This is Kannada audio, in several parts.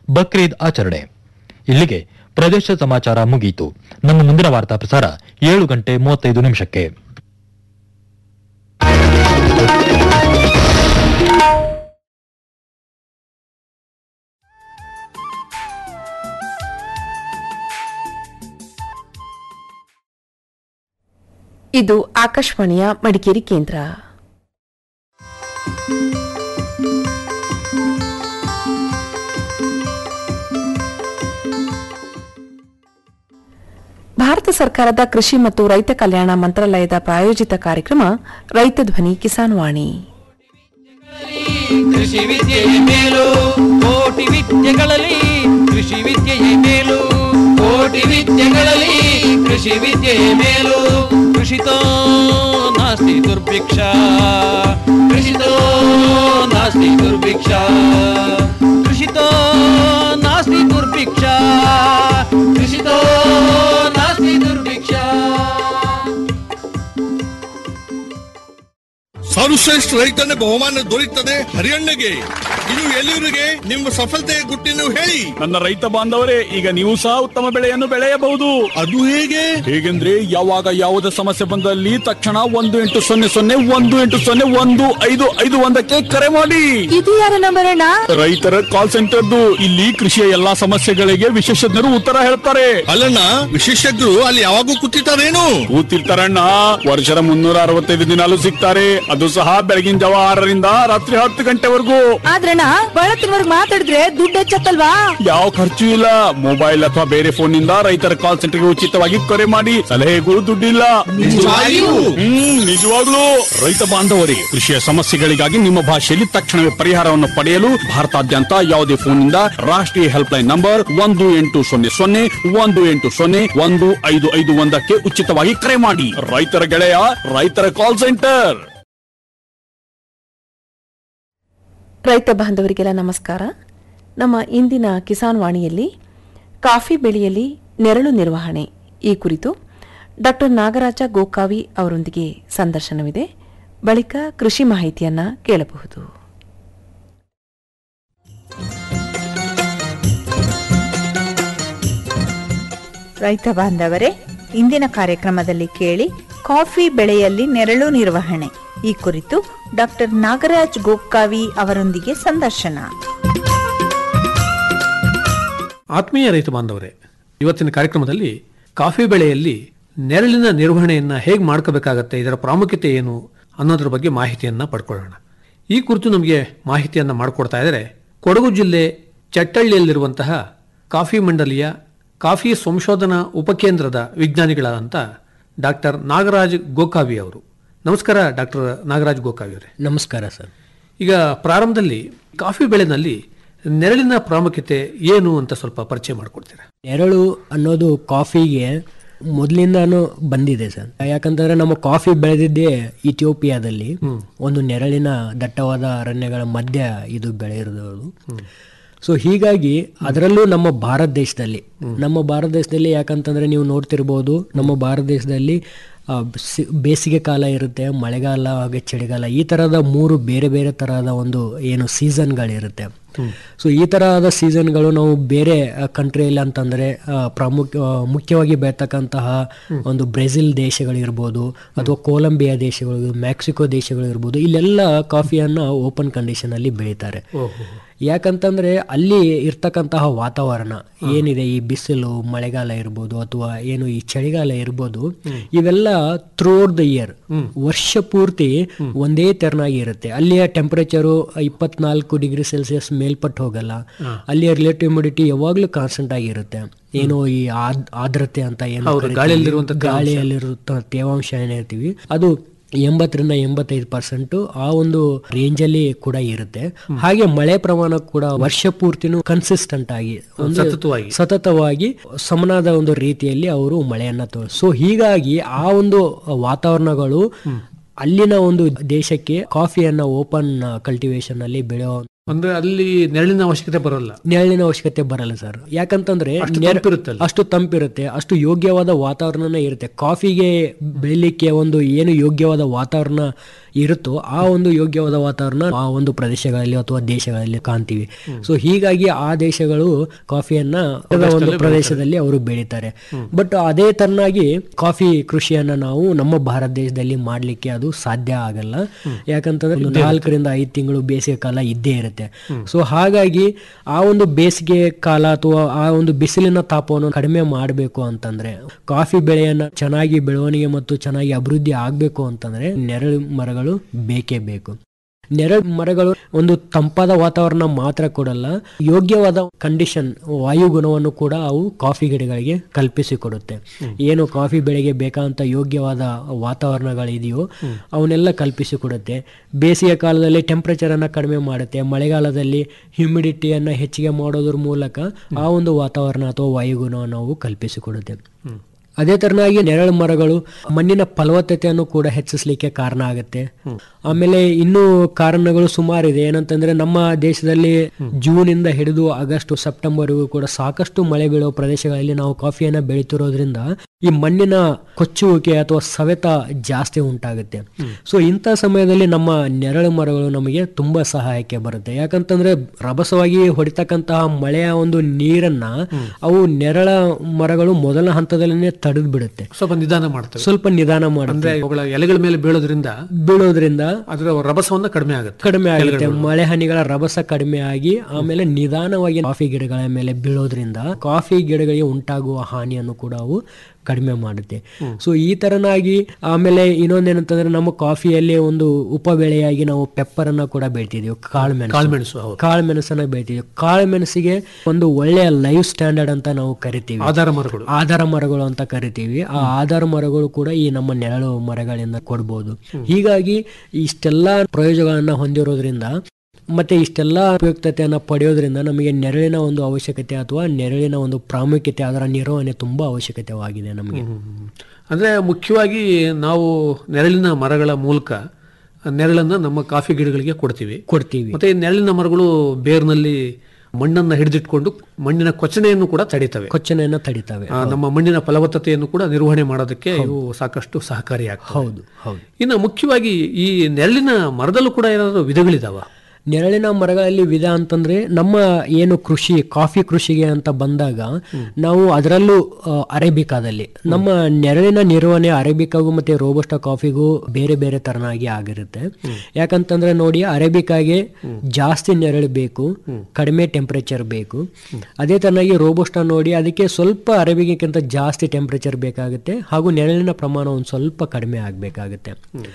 ಬಕ್ರೀದ್ ಆಚರಣೆ ಇಲ್ಲಿಗೆ ಪ್ರದೇಶ ಸಮಾಚಾರ ಮುಗಿಯಿತು ನಮ್ಮ ಮುಂದಿನ ವಾರ್ತಾ ಪ್ರಸಾರ ಏಳು ಗಂಟೆ ಮೂವತ್ತೈದು ನಿಮಿಷಕ್ಕೆ ಇದು ಆಕಾಶವಾಣಿಯ ಮಡಿಕೇರಿ ಕೇಂದ್ರ ಭಾರತ ಸರ್ಕಾರದ ಕೃಷಿ ಮತ್ತು ರೈತ ಕಲ್ಯಾಣ ಮಂತ್ರಾಲಯದ ಪ್ರಾಯೋಜಿತ ಕಾರ್ಯಕ್ರಮ ರೈತ ಧ್ವನಿ ಕಿಸಾನ್ ವಾಣಿ ಕೃಷಿ ವಿದ್ಯೆಯ ಮೇಲು ಕೋಟಿ ವಿದ್ಯೆಗಳಲ್ಲಿ ಕೃಷಿ ವಿದ್ಯೆಯ ಮೇಲು ಕೋಟಿ ವಿದ್ಯೆಗಳಲ್ಲಿ ಕೃಷಿ ವಿದ್ಯೆಯ ಮೇಲು ಕೃಷಿತೋ ನಾಸ್ತಿ ದುರ್ಭಿಕ್ಷ ಕೃಷಿತೋ ನಾಸ್ತಿ ದುರ್ಭಿಕ್ಷ ಕೃಷಿತೋ ನಾಸ್ತಿ ದುರ್ಭಿಕ್ಷ ಕೃಷಿತೋ ನಾಸ್ತಿ ದುರ್ಭಿಕ್ಷ ಸರ್ವಶ್ರೇಷ್ಠ ರೈತನ ಬಹುಮಾನ ದೊರೆಯುತ್ತದೆ ಹರಿಯಣ್ಣಗೆ ಇದು ಎಲ್ಲಿವರಿಗೆ ನಿಮ್ಮ ಸಫಲತೆಯ ಗುಟ್ಟಿನ ಹೇಳಿ ನನ್ನ ರೈತ ಬಾಂಧವರೇ ಈಗ ನೀವು ಸಹ ಉತ್ತಮ ಬೆಳೆಯನ್ನು ಬೆಳೆಯಬಹುದು ಅದು ಹೇಗೆ ಹೇಗೆಂದ್ರೆ ಯಾವಾಗ ಯಾವುದೇ ಸಮಸ್ಯೆ ಬಂದಲ್ಲಿ ತಕ್ಷಣ ಒಂದು ಎಂಟು ಸೊನ್ನೆ ಸೊನ್ನೆ ಒಂದು ಎಂಟು ಸೊನ್ನೆ ಒಂದು ಐದು ಐದು ಒಂದಕ್ಕೆ ಕರೆ ಮಾಡಿ ಇದು ಯಾರ ನಂಬರ್ ಅಣ್ಣ ರೈತರ ಕಾಲ್ ಸೆಂಟರ್ದು ಇಲ್ಲಿ ಕೃಷಿಯ ಎಲ್ಲಾ ಸಮಸ್ಯೆಗಳಿಗೆ ವಿಶೇಷಜ್ಞರು ಉತ್ತರ ಹೇಳ್ತಾರೆ ಅಲ್ಲಣ್ಣ ವಿಶೇಷಜ್ಞರು ಅಲ್ಲಿ ಯಾವಾಗೂ ಕೂತಿರ್ತಾರೇನು ಕೂತಿರ್ತಾರಣ್ಣ ವರ್ಷದ ಮುನ್ನೂರ ಅರವತ್ತೈದು ದಿನಾಲು ಸಿಗ್ತಾರೆ ಅದು ಸಹ ಬೆಳಗಿನ ಜಾವ ಆರರಿಂದ ರಾತ್ರಿ ಹತ್ತು ಗಂಟೆವರೆಗೂ ಆದ್ರಣ್ಣ ಬಳತ್ತಿನವರ್ಗ್ ಮಾತಾಡಿದ್ರೆ ದುಡ್ಡು ಹೆಚ್ಚತ್ತಲ್ವಾ ಯಾವ ಖರ್ಚು ಇಲ್ಲ ಮೊಬೈಲ್ ಅಥವಾ ಬೇರೆ ಫೋನ್ ನಿಂದ ರೈತರ ಕಾಲ್ ಸೆಂಟರ್ಗೆ ಉಚಿತವಾಗಿ ಕರೆ ಮಾಡಿ ಸಲಹೆಗೂ ದುಡ್ಡಿಲ್ಲ ನಿಜವಾಗಿಯೂ? ಹ್ಮ್ ನಿಜವಾಗ್ಲೂ ರೈತ ಬಾಂಧವರಿಗೆ ಕೃಷಿಯ ಸಮಸ್ಯೆಗಳಿಗಾಗಿ ನಿಮ್ಮ ಭಾಷೆಯಲ್ಲಿ ತಕ್ಷಣವೇ ಪರಿಹಾರವನ್ನು ಪಡೆಯಲು ಭಾರತಾದ್ಯಂತ ಯಾವುದೇ ಫೋನ್ ನಿಂದ ರಾಷ್ಟ್ರೀಯ ಹೆಲ್ಪ್ ಲೈನ್ ನಂಬರ್ ಒಂದು ಎಂಟು ಸೊನ್ನೆ ಸೊನ್ನೆ ಒಂದು ಎಂಟು ಸೊನ್ನೆ ಒಂದು ಐದು ಐದು ಒಂದಕ್ಕೆ ಉಚಿತವಾಗಿ ಕರೆ ಮಾಡಿ ರೈತರ ಗೆಳೆಯ ರೈತರ ಕಾಲ್ ಸೆಂಟರ್ ರೈತ ಬಾಂಧವರಿಗೆಲ್ಲ ನಮಸ್ಕಾರ ನಮ್ಮ ಇಂದಿನ ಕಿಸಾನ್ ವಾಣಿಯಲ್ಲಿ ಕಾಫಿ ಬೆಳೆಯಲ್ಲಿ ನೆರಳು ನಿರ್ವಹಣೆ ಈ ಕುರಿತು ಡಾಕ್ಟರ್ ನಾಗರಾಜ ಗೋಕಾವಿ ಅವರೊಂದಿಗೆ ಸಂದರ್ಶನವಿದೆ ಬಳಿಕ ಕೃಷಿ ಮಾಹಿತಿಯನ್ನ ಕೇಳಬಹುದು ರೈತ ಬಾಂಧವರೇ ಇಂದಿನ ಕಾರ್ಯಕ್ರಮದಲ್ಲಿ ಕೇಳಿ ಕಾಫಿ ಬೆಳೆಯಲ್ಲಿ ನೆರಳು ನಿರ್ವಹಣೆ ಈ ಕುರಿತು ಡಾಕ್ಟರ್ ನಾಗರಾಜ್ ಗೋಕ್ಕಾವಿ ಅವರೊಂದಿಗೆ ಸಂದರ್ಶನ ಆತ್ಮೀಯ ರೈತ ಬಾಂಧವರೇ ಇವತ್ತಿನ ಕಾರ್ಯಕ್ರಮದಲ್ಲಿ ಕಾಫಿ ಬೆಳೆಯಲ್ಲಿ ನೆರಳಿನ ನಿರ್ವಹಣೆಯನ್ನ ಹೇಗೆ ಮಾಡ್ಕೋಬೇಕಾಗತ್ತೆ ಇದರ ಪ್ರಾಮುಖ್ಯತೆ ಏನು ಅನ್ನೋದ್ರ ಬಗ್ಗೆ ಮಾಹಿತಿಯನ್ನ ಪಡ್ಕೊಳ್ಳೋಣ ಈ ಕುರಿತು ನಮಗೆ ಮಾಹಿತಿಯನ್ನ ಮಾಡಿಕೊಡ್ತಾ ಇದ್ದಾರೆ ಕೊಡಗು ಜಿಲ್ಲೆ ಚಟ್ಟಳ್ಳಿಯಲ್ಲಿರುವಂತಹ ಕಾಫಿ ಮಂಡಲಿಯ ಕಾಫಿ ಸಂಶೋಧನಾ ಉಪಕೇಂದ್ರದ ವಿಜ್ಞಾನಿಗಳಾದಂಥ ಡಾಕ್ಟರ್ ನಾಗರಾಜ್ ಗೋಕಾವಿ ಅವರು ನಮಸ್ಕಾರ ಡಾಕ್ಟರ್ ನಾಗರಾಜ್ ಗೋಕಾವಿ ಅವರೇ ನಮಸ್ಕಾರ ಸರ್ ಈಗ ಪ್ರಾರಂಭದಲ್ಲಿ ಕಾಫಿ ಬೆಳೆನಲ್ಲಿ ನೆರಳಿನ ಪ್ರಾಮುಖ್ಯತೆ ಏನು ಅಂತ ಸ್ವಲ್ಪ ಪರಿಚಯ ಮಾಡಿಕೊಡ್ತೀರಾ ನೆರಳು ಅನ್ನೋದು ಕಾಫಿಗೆ ಮೊದಲಿಂದಾನು ಬಂದಿದೆ ಸರ್ ಯಾಕಂತಂದ್ರೆ ನಮ್ಮ ಕಾಫಿ ಬೆಳೆದಿದ್ದೇ ಇಥಿಯೋಪಿಯಾದಲ್ಲಿ ಒಂದು ನೆರಳಿನ ದಟ್ಟವಾದ ಅರಣ್ಯಗಳ ಮಧ್ಯ ಇದು ಬೆಳೆಯಿರೋದು ಸೊ ಹೀಗಾಗಿ ಅದರಲ್ಲೂ ನಮ್ಮ ಭಾರತ ದೇಶದಲ್ಲಿ ನಮ್ಮ ಭಾರತ ದೇಶದಲ್ಲಿ ಯಾಕಂತಂದ್ರೆ ನೀವು ನೋಡ್ತಿರ್ಬೋದು ನಮ್ಮ ಭಾರತ ದೇಶದಲ್ಲಿ ಆ, ಸಿ- ಬೇಸಿಗೆ ಕಾಲ ಇರುತ್ತೆ ಮಳೆಗಾಲ ಹಾಗೆ ಚಳಿಗಾಲ ಈ ತರಹದ ಮೂರು ಬೇರೆ ಬೇರೆ ತರಹದ ಒಂದು ಏನು ಸೀಸನ್ಗಳಿರುತ್ತೆ ಸೊ ಈ ತರಹದ ಸೀಸನ್ಗಳು ನಾವು ಬೇರೆ ಕಂಟ್ರಿಯಲ್ಲಿ ಅಂತಂದ್ರೆ ಆ, ಪ್ರಾಮುಖ್ಯ ಆ, ಮುಖ್ಯವಾಗಿ ಬೆಳ್ತಕ್ಕಂತಹ ಒಂದು ಬ್ರೆಜಿಲ್ ದೇಶಗಳಿರ್ಬೋದು ಅಥವಾ ಕೊಲಂಬಿಯಾ ದೇಶಗಳು ಮೆಕ್ಸಿಕೋ ದೇಶಗಳಿರ್ಬೋದು ಇಲ್ಲೆಲ್ಲ ಕಾಫಿಯನ್ನ ಓಪನ್ ಕಂಡೀಷನ್ ಅಲ್ಲಿ ಬೆಳೀತಾರೆ ಯಾಕಂತಂದ್ರೆ ಅಲ್ಲಿ ಇರ್ತಕ್ಕಂತಹ ವಾತಾವರಣ ಏನಿದೆ ಈ ಬಿಸಿಲು ಮಳೆಗಾಲ ಇರ್ಬೋದು ಅಥವಾ ಏನು ಈ ಚಳಿಗಾಲ ಇರ್ಬೋದು ಇವೆಲ್ಲ ಥ್ರೂಔಟ್ ದ ಇಯರ್ ವರ್ಷ ಪೂರ್ತಿ ಒಂದೇ ತೆರನಾಗಿ ಇರುತ್ತೆ ಅಲ್ಲಿಯ ಟೆಂಪರೇಚರು ಇಪ್ಪತ್ನಾಲ್ಕು ಡಿಗ್ರಿ ಸೆಲ್ಸಿಯಸ್ ಮೇಲ್ಪಟ್ಟು ಹೋಗಲ್ಲ ಅಲ್ಲಿಯ ರಿಲೇಟಿವ್ ಹ್ಯುಮಿಡಿಟಿ ಯಾವಾಗ್ಲೂ ಕಾನ್ಸ್ಟೆಂಟ್ ಆಗಿರುತ್ತೆ ಏನು ಈ ಆದ್- ಆರ್ದ್ರತೆ ಅಂತ ಏನು ಹೌದು, ಕರಿತೀವಿ, ಗಾಳಿಯಲ್ಲಿರುವಂತ ಗಾಳಿಯಲ್ಲಿರುವ ತೇವಾಂಶ ಏನ್ ಹೇಳ್ತೀವಿ ಅದು ಎಂಬತ್ತರಿಂದ ಎಂಬತ್ತೈದು ಪರ್ಸೆಂಟ್ ಆ ಒಂದು ರೇಂಜ್ ಅಲ್ಲಿ ಕೂಡ ಇರುತ್ತೆ ಹಾಗೆ ಮಳೆ ಪ್ರಮಾಣ ಕೂಡ ವರ್ಷ ಪೂರ್ತಿನೂ ಕನ್ಸಿಸ್ಟೆಂಟ್ ಆಗಿ ಒಂದು ಸತತವಾಗಿ. ಸತತವಾಗಿ ಸಮನಾದ ಒಂದು ರೀತಿಯಲ್ಲಿ ಅವರು ಮಳೆಯನ್ನ ತೋ ಸೊ ಹೀಗಾಗಿ ಆ ಒಂದು ವಾತಾವರಣಗಳು ಅಲ್ಲಿನ ಒಂದು ದೇಶಕ್ಕೆ ಕಾಫಿಯನ್ನ ಓಪನ್ ಕಲ್ಟಿವೇಶನ್ ಅಲ್ಲಿ ಬೆಳೆಯೋ ಅಂದ್ರೆ ಅಲ್ಲಿ ನೆರಳಿನ ಅವಶ್ಯಕತೆ ಬರಲ್ಲ ನೆರಳಿನ ಅವಶ್ಯಕತೆ ಬರಲ್ಲ ಸರ್ ಯಾಕಂತಂದ್ರೆ ಅಷ್ಟು ನೆರ- ತಂಪಿರುತ್ತಲ್ಲ. ಅಷ್ಟು ತಂಪಿರುತ್ತೆ ಅಷ್ಟು ಯೋಗ್ಯವಾದ ವಾತಾವರಣನೇ ಇರುತ್ತೆ ಕಾಫಿಗೆ ಬೆಳಿಲಿಕ್ಕೆ ಒಂದು ಏನು ಯೋಗ್ಯವಾದ ವಾತಾವರಣ ಇರುತ್ತೋ ಆ ಒಂದು ಯೋಗ್ಯವಾದ ವಾತಾವರಣ ಆ ಒಂದು ಪ್ರದೇಶಗಳಲ್ಲಿ ಅಥವಾ ದೇಶಗಳಲ್ಲಿ ಕಾಣ್ತೀವಿ ಸೊ ಹೀಗಾಗಿ ಆ ದೇಶಗಳು ಕಾಫಿಯನ್ನ ಒಂದು ಪ್ರದೇಶದಲ್ಲಿ ಅವರು ಬೆಳೀತಾರೆ ಬಟ್ ಅದೇ ತರನಾಗಿ ಕಾಫಿ ಕೃಷಿಯನ್ನ ನಾವು ನಮ್ಮ ಭಾರತ ದೇಶದಲ್ಲಿ ಮಾಡ್ಲಿಕ್ಕೆ ಅದು ಸಾಧ್ಯ ಆಗಲ್ಲ ಯಾಕಂತಂದ್ರೆ ಒಂದು ನಾಲ್ಕರಿಂದ ಐದು ತಿಂಗಳು ಬೇಸಿಗೆ ಕಾಲ ಇದ್ದೇ ಇರುತ್ತೆ ಸೊ ಹಾಗಾಗಿ ಆ ಒಂದು ಬೇಸಿಗೆ ಕಾಲ ಅಥವಾ ಆ ಒಂದು ಬಿಸಿಲಿನ ತಾಪವನ್ನು ಕಡಿಮೆ ಮಾಡಬೇಕು ಅಂತಂದ್ರೆ ಕಾಫಿ ಬೆಳೆಯನ್ನ ಚೆನ್ನಾಗಿ ಬೆಳವಣಿಗೆ ಮತ್ತು ಚೆನ್ನಾಗಿ ಅಭಿವೃದ್ಧಿ ಆಗ್ಬೇಕು ಅಂತಂದ್ರೆ ನೆರಳು ಮರಗಳು ಬೇಕೇ ಬೇಕು ನೆರಳು ಮರಗಳು ಒಂದು ತಂಪಾದ ವಾತಾವರಣ ಮಾತ್ರ ಕೊಡಲ್ಲ ಯೋಗ್ಯವಾದ ಕಂಡೀಷನ್ ವಾಯುಗುಣವನ್ನು ಕೂಡ ಅವು ಕಾಫಿ ಗಿಡಗಳಿಗೆ ಕಲ್ಪಿಸಿಕೊಡುತ್ತೆ ಏನು ಕಾಫಿ ಬೆಳೆಗೆ ಬೇಕಾದಂತ ಯೋಗ್ಯವಾದ ವಾತಾವರಣಗಳಿದೆಯೋ ಅವನ್ನೆಲ್ಲ ಕಲ್ಪಿಸಿಕೊಡುತ್ತೆ ಬೇಸಿಗೆ ಕಾಲದಲ್ಲಿ ಟೆಂಪರೇಚರ್ ಅನ್ನ ಕಡಿಮೆ ಮಾಡುತ್ತೆ ಮಳೆಗಾಲದಲ್ಲಿ ಹ್ಯುಮಿಡಿಟಿಯನ್ನ ಹೆಚ್ಚಿಗೆ ಮಾಡೋದ್ರ ಮೂಲಕ ಆ ಒಂದು ವಾತಾವರಣ ಅಥವಾ ವಾಯುಗುಣವನ್ನು ಅವು ಕಲ್ಪಿಸಿಕೊಡುತ್ತೆ ಅದೇ ತರನಾಗಿ ನೆರಳು ಮರಗಳು ಮಣ್ಣಿನ ಫಲವತ್ತತೆಯನ್ನು ಕೂಡ ಹೆಚ್ಚಿಸಲಿಕ್ಕೆ ಕಾರಣ ಆಗುತ್ತೆ ಆಮೇಲೆ ಇನ್ನೂ ಕಾರಣಗಳು ಸುಮಾರಿದೆ ಏನಂತಂದ್ರೆ ನಮ್ಮ ದೇಶದಲ್ಲಿ ಜೂನ್ ಇಂದ ಹಿಡಿದು ಆಗಸ್ಟ್ ಸೆಪ್ಟೆಂಬರ್ ಕೂಡ ಸಾಕಷ್ಟು ಮಳೆ ಬೀಳುವ ಪ್ರದೇಶಗಳಲ್ಲಿ ನಾವು ಕಾಫಿಯನ್ನ ಬೆಳೀತಿರೋದ್ರಿಂದ ಈ ಮಣ್ಣಿನ ಕೊಚ್ಚುವಿಕೆ ಅಥವಾ ಸವೆತ ಜಾಸ್ತಿ ಉಂಟಾಗುತ್ತೆ ಸೊ ಇಂಥ ಸಮಯದಲ್ಲಿ ನಮ್ಮ ನೆರಳು ಮರಗಳು ನಮಗೆ ತುಂಬಾ ಸಹಾಯಕ್ಕೆ ಬರುತ್ತೆ ಯಾಕಂತಂದ್ರೆ ರಭಸವಾಗಿ ಹೊಡಿತಕ್ಕಂತಹ ಮಳೆಯ ಒಂದು ನೀರನ್ನ ಅವು ನೆರಳ ಮರಗಳು ಮೊದಲ ಹಂತದಲ್ಲಿನೇ ತಡೆದು ಬಿಡುತ್ತೆ ಸ್ವಲ್ಪ ನಿಧಾನ ಮಾಡ್ತವೆ ಸ್ವಲ್ಪ ನಿಧಾನ ಅಂದ್ರೆ ಮಾಡುತ್ತೆ ಅವುಗಳ ಎಲೆಗಳ ಮೇಲೆ ಬೀಳೋದ್ರಿಂದ ಬೀಳೋದ್ರಿಂದ ಅದರ ರಭಸವನ್ನ ಕಡಿಮೆ ಆಗುತ್ತೆ ಕಡಿಮೆ ಆಗುತ್ತೆ ಮಳೆ ಹನಿಗಳ ರಭಸ ಕಡಿಮೆ ಆಗಿ ಆಮೇಲೆ ನಿಧಾನವಾಗಿ ಕಾಫಿ ಗಿಡಗಳ ಮೇಲೆ ಬೀಳೋದ್ರಿಂದ ಕಾಫಿ ಗಿಡಗಳಿಗೆ ಉಂಟಾಗುವ ಹಾನಿಯನ್ನು ಕೂಡ ಅವು ಕಡಿಮೆ ಮಾಡುತ್ತೆ ಸೊ ಈ ತರನಾಗಿ ಆಮೇಲೆ ಇನ್ನೊಂದೇನಂತಂದ್ರೆ ನಮ್ಮ ಕಾಫಿಯಲ್ಲಿ ಒಂದು ಉಪಬೆಳೆಯಾಗಿ ನಾವು ಪೆಪ್ಪರ್ ಅನ್ನ ಕೂಡ ಬೆಳಿತಿದೀವಿ ಕಾಳುಮೆಣಸು ಕಾಳುಮೆಣಸು ಹೌದು ಕಾಳುಮೆಣಸನ್ನ ಬೆಳಿತೀವಿ ಕಾಳುಮೆಣಸಿಗೆ ಒಂದು ಒಳ್ಳೆಯ ಲೈಫ್ ಸ್ಟ್ಯಾಂಡರ್ಡ್ ಅಂತ ನಾವು ಕರಿತೀವಿ ಆಧಾರ ಮರಗಳು ಆಧಾರ ಮರಗಳು ಅಂತ ಕರಿತೀವಿ ಆ ಆಧಾರ ಮರಗಳು ಕೂಡ ಈ ನಮ್ಮ ನೆರಳು ಮರಗಳಿಂದ ಕೊಡ್ಬೋದು ಹೀಗಾಗಿ ಇಷ್ಟೆಲ್ಲ ಪ್ರಯೋಜನಗಳನ್ನ ಹೊಂದಿರೋದ್ರಿಂದ ಮತ್ತೆ ಇಷ್ಟೆಲ್ಲ ಉಪಯುಕ್ತತೆಯನ್ನ ಪಡೆಯೋದ್ರಿಂದ ನಮಗೆ ನೆರಳಿನ ಒಂದು ಅವಶ್ಯಕತೆ ಅಥವಾ ನೆರಳಿನ ಒಂದು ಪ್ರಾಮುಖ್ಯತೆ ಅದರ ನಿರ್ವಹಣೆ ತುಂಬಾ ಅವಶ್ಯಕತೆವಾಗಿದೆ ನಮಗೆ ಅಂದ್ರೆ ಮುಖ್ಯವಾಗಿ ನಾವು ನೆರಳಿನ ಮರಗಳ ಮೂಲಕ ನೆರಳನ್ನ ನಮ್ಮ ಕಾಫಿ ಗಿಡಗಳಿಗೆ ಕೊಡ್ತೀವಿ ಕೊಡ್ತೀವಿ ಮತ್ತೆ ಈ ನೆರಳಿನ ಮರಗಳು ಬೇರ್ನಲ್ಲಿ ಮಣ್ಣನ್ನ ಹಿಡಿದಿಟ್ಕೊಂಡು ಮಣ್ಣಿನ ಕೊಚ್ಚನೆಯನ್ನು ಕೂಡ ತಡೀತವೆ ಕೊಚ್ಚನೆಯನ್ನ ತಡಿತವೆ ಆ, ನಮ್ಮ ಮಣ್ಣಿನ ಫಲವತ್ತತೆಯನ್ನು ಕೂಡ ನಿರ್ವಹಣೆ ಮಾಡೋದಕ್ಕೆ ಇವು ಸಾಕಷ್ಟು ಸಹಕಾರಿಯಾಗ್ತವೆ ಹೌದು ಹೌದು ಇನ್ನು ಮುಖ್ಯವಾಗಿ ಈ ನೆರಳಿನ ಮರದಲ್ಲೂ ಕೂಡ ಏನಾದರೂ ವಿಧಗಳಿದಾವ ನೆರಳಿನ ಮರಗಳಲ್ಲಿ ವಿಧ ಅಂತಂದ್ರೆ ನಮ್ಮ ಏನು ಕೃಷಿ ಕಾಫಿ ಕೃಷಿಗೆ ಅಂತ ಬಂದಾಗ ನಾವು ಅದರಲ್ಲೂ ಆ, ಅರೇಬಿಕಾದಲ್ಲಿ ನಮ್ಮ ನೆರಳಿನ ನಿರ್ವಹಣೆ ಅರೇಬಿಕಾಗೂ ಮತ್ತೆ ರೋಬಸ್ಟಾ ಕಾಫಿಗೂ ಬೇರೆ ಬೇರೆ ತರನಾಗಿ ಆಗಿರುತ್ತೆ ಯಾಕಂತಂದ್ರೆ ನೋಡಿ ಅರೇಬಿಕಾಗೆ ಜಾಸ್ತಿ ನೆರಳು ಬೇಕು ಕಡಿಮೆ ಟೆಂಪರೇಚರ್ ಬೇಕು ಅದೇ ತರನಾಗಿ ರೋಬಸ್ಟಾ ನೋಡಿ ಅದಕ್ಕೆ ಸ್ವಲ್ಪ ಅರೇಬಿಕ್ಕಿಂತ ಜಾಸ್ತಿ ಟೆಂಪರೇಚರ್ ಬೇಕಾಗುತ್ತೆ ಹಾಗೂ ನೆರಳಿನ ಪ್ರಮಾಣ ಒಂದು ಸ್ವಲ್ಪ ಕಡಿಮೆ ಆಗಬೇಕಾಗುತ್ತೆ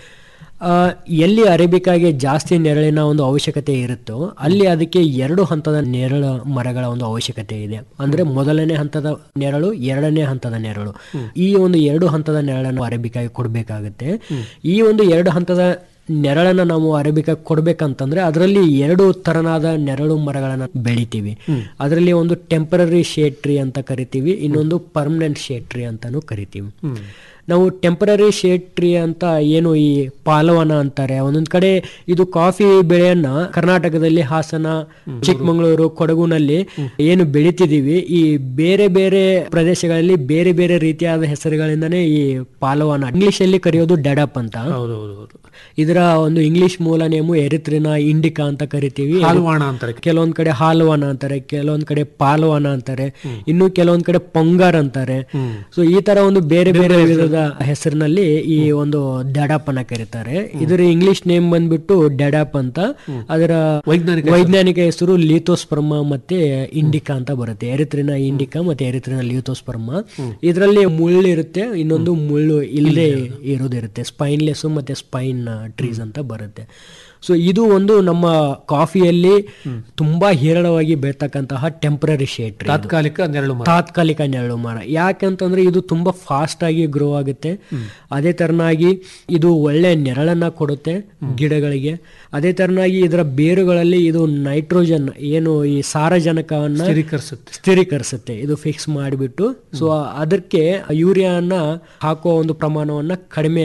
ಆ, ಎಲ್ಲಿ ಅರೇಬಿಕಾಗೆ ಜಾಸ್ತಿ ನೆರಳಿನ ಒಂದು ಅವಶ್ಯಕತೆ ಇರುತ್ತೋ ಅಲ್ಲಿ ಅದಕ್ಕೆ ಎರಡು ಹಂತದ ನೆರಳು ಮರಗಳ ಒಂದು ಅವಶ್ಯಕತೆ ಇದೆ ಅಂದ್ರೆ ಮೊದಲನೇ ಹಂತದ ನೆರಳು ಎರಡನೇ ಹಂತದ ನೆರಳು ಈ ಒಂದು ಎರಡು ಹಂತದ ನೆರಳನ್ನು ಅರೇಬಿಕಾಗೆ ಕೊಡಬೇಕಾಗುತ್ತೆ ಈ ಒಂದು ಎರಡು ಹಂತದ ನೆರಳನ್ನ ನಾವು ಅರೇಬಿಕಾ ಕೊಡ್ಬೇಕಂತಂದ್ರೆ ಅದರಲ್ಲಿ ಎರಡು ತರನಾದ ನೆರಳು ಮರಗಳನ್ನ ಬೆಳಿತೀವಿ ಅದರಲ್ಲಿ ಒಂದು ಟೆಂಪರರಿ ಶೇಡ್ ಟ್ರೀ ಅಂತ ಕರಿತೀವಿ ಇನ್ನೊಂದು ಪರ್ಮನೆಂಟ್ ಶೇಡ್ ಟ್ರೀ ಅಂತಾನು ಕರಿತೀವಿ ನಾವು ಟೆಂಪರರಿ ಶೇಡ್ ಟ್ರೀ ಅಂತ ಏನು ಈ ಪಾಲವನ ಅಂತಾರೆ ಒಂದೊಂದ್ ಕಡೆ ಇದು ಕಾಫಿ ಬೆಳೆಯನ್ನ ಕರ್ನಾಟಕದಲ್ಲಿ ಹಾಸನ ಚಿಕ್ಕಮಗಳೂರು ಕೊಡಗುನಲ್ಲಿ ಏನು ಬೆಳಿತಿದೀವಿ ಈ ಬೇರೆ ಬೇರೆ ಪ್ರದೇಶಗಳಲ್ಲಿ ಬೇರೆ ಬೇರೆ ರೀತಿಯಾದ ಹೆಸರುಗಳಿಂದನೇ ಈ ಪಾಲವನ ಇಂಗ್ಲಿಷ್ ಅಲ್ಲಿ ಕರೆಯೋದು ಡೆಡಪ್ ಅಂತ ಹೌದು ಹೌದು ಹೌದು ಇದರ ಒಂದು ಇಂಗ್ಲಿಷ್ ಮೂಲ ನೇಮು ಎರಿತ್ರಿನ ಇಂಡಿಕಾ ಅಂತ ಕರಿತೀವಿ ಹಾಲ್ವಾಣ ಅಂತಾರೆ ಕೆಲವೊಂದ್ ಕಡೆ ಹಾಲ್ವಾನ ಅಂತಾರೆ ಕೆಲವೊಂದ್ ಕಡೆ ಪಾಲ್ವಾನ ಅಂತಾರೆ ಇನ್ನು ಕೆಲವೊಂದ್ ಕಡೆ ಪೊಂಗಾರ್ ಅಂತಾರೆ ಸೊ ಈ ತರ ಒಂದು ಬೇರೆ ಬೇರೆ ವಿಧದ ಹೆಸರಿನಲ್ಲಿ ಈ ಒಂದು ಡೆಡಾಪನ್ನ ಕರೀತಾರೆ ಇದರ ಇಂಗ್ಲಿಷ್ ನೇಮ್ ಬಂದ್ಬಿಟ್ಟು ಡೆಡಾಪ್ ಅಂತ ಅದರ ವೈಜ್ಞಾನಿಕ ವೈಜ್ಞಾನಿಕ ಹೆಸರು ಲೀಥೋಸ್ಪರ್ಮ ಮತ್ತೆ ಇಂಡಿಕಾ ಅಂತ ಬರುತ್ತೆ ಎರಿತ್ರಿನ ಇಂಡಿಕಾ ಮತ್ತೆ ಎರಿತ್ರಿನ ಲೀಥೋಸ್ಪರ್ಮ ಇದರಲ್ಲಿ ಮುಳ್ಳು ಇರುತ್ತೆ ಇನ್ನೊಂದು ಮುಳ್ಳು ಇಲ್ಲದೆ ಇರೋದಿರುತ್ತೆ ಸ್ಪೈನ್ಲೆಸ್ ಮತ್ತೆ ಸ್ಪೈನ್ ಟ್ರೀಸ್ ಅಂತ ಬರುತ್ತೆ ಸೊ ಇದು ಒಂದು ನಮ್ಮ ಕಾಫಿಯಲ್ಲಿ ತುಂಬಾ ಹೇರಳವಾಗಿ ಬೆಳ್ತಕ್ಕಂತಹ ಟೆಂಪರರಿ ಶೇಡ್ ಟ್ರೀ ತಾತ್ಕಾಲಿಕ ನೆರಳು ಮರ ತಾತ್ಕಾಲಿಕ ನೆರಳು ಮರ ಯಾಕಂತಂದ್ರೆ ಇದು ತುಂಬಾ ಫಾಸ್ಟ್ ಆಗಿ ಗ್ರೋ ಆಗುತ್ತೆ ಅದೇ ತರನಾಗಿ ಇದು ಒಳ್ಳೆ ನೆರಳನ್ನ ಕೊಡುತ್ತೆ ಗಿಡಗಳಿಗೆ ಅದೇ ತರನಾಗಿ ಇದರ ಬೇರುಗಳಲ್ಲಿ ಇದು ನೈಟ್ರೋಜನ್ ಏನು ಈ ಸಾರಜನಕವನ್ನ ಸ್ಥಿರೀಕರಿಸುತ್ತೆ ಸ್ಥಿರೀಕರಿಸುತ್ತೆ ಇದು ಫಿಕ್ಸ್ ಮಾಡಿಬಿಟ್ಟು ಸೊ ಅದಕ್ಕೆ ಯೂರಿಯಾನ ಹಾಕುವ ಒಂದು ಪ್ರಮಾಣವನ್ನ ಕಡಿಮೆ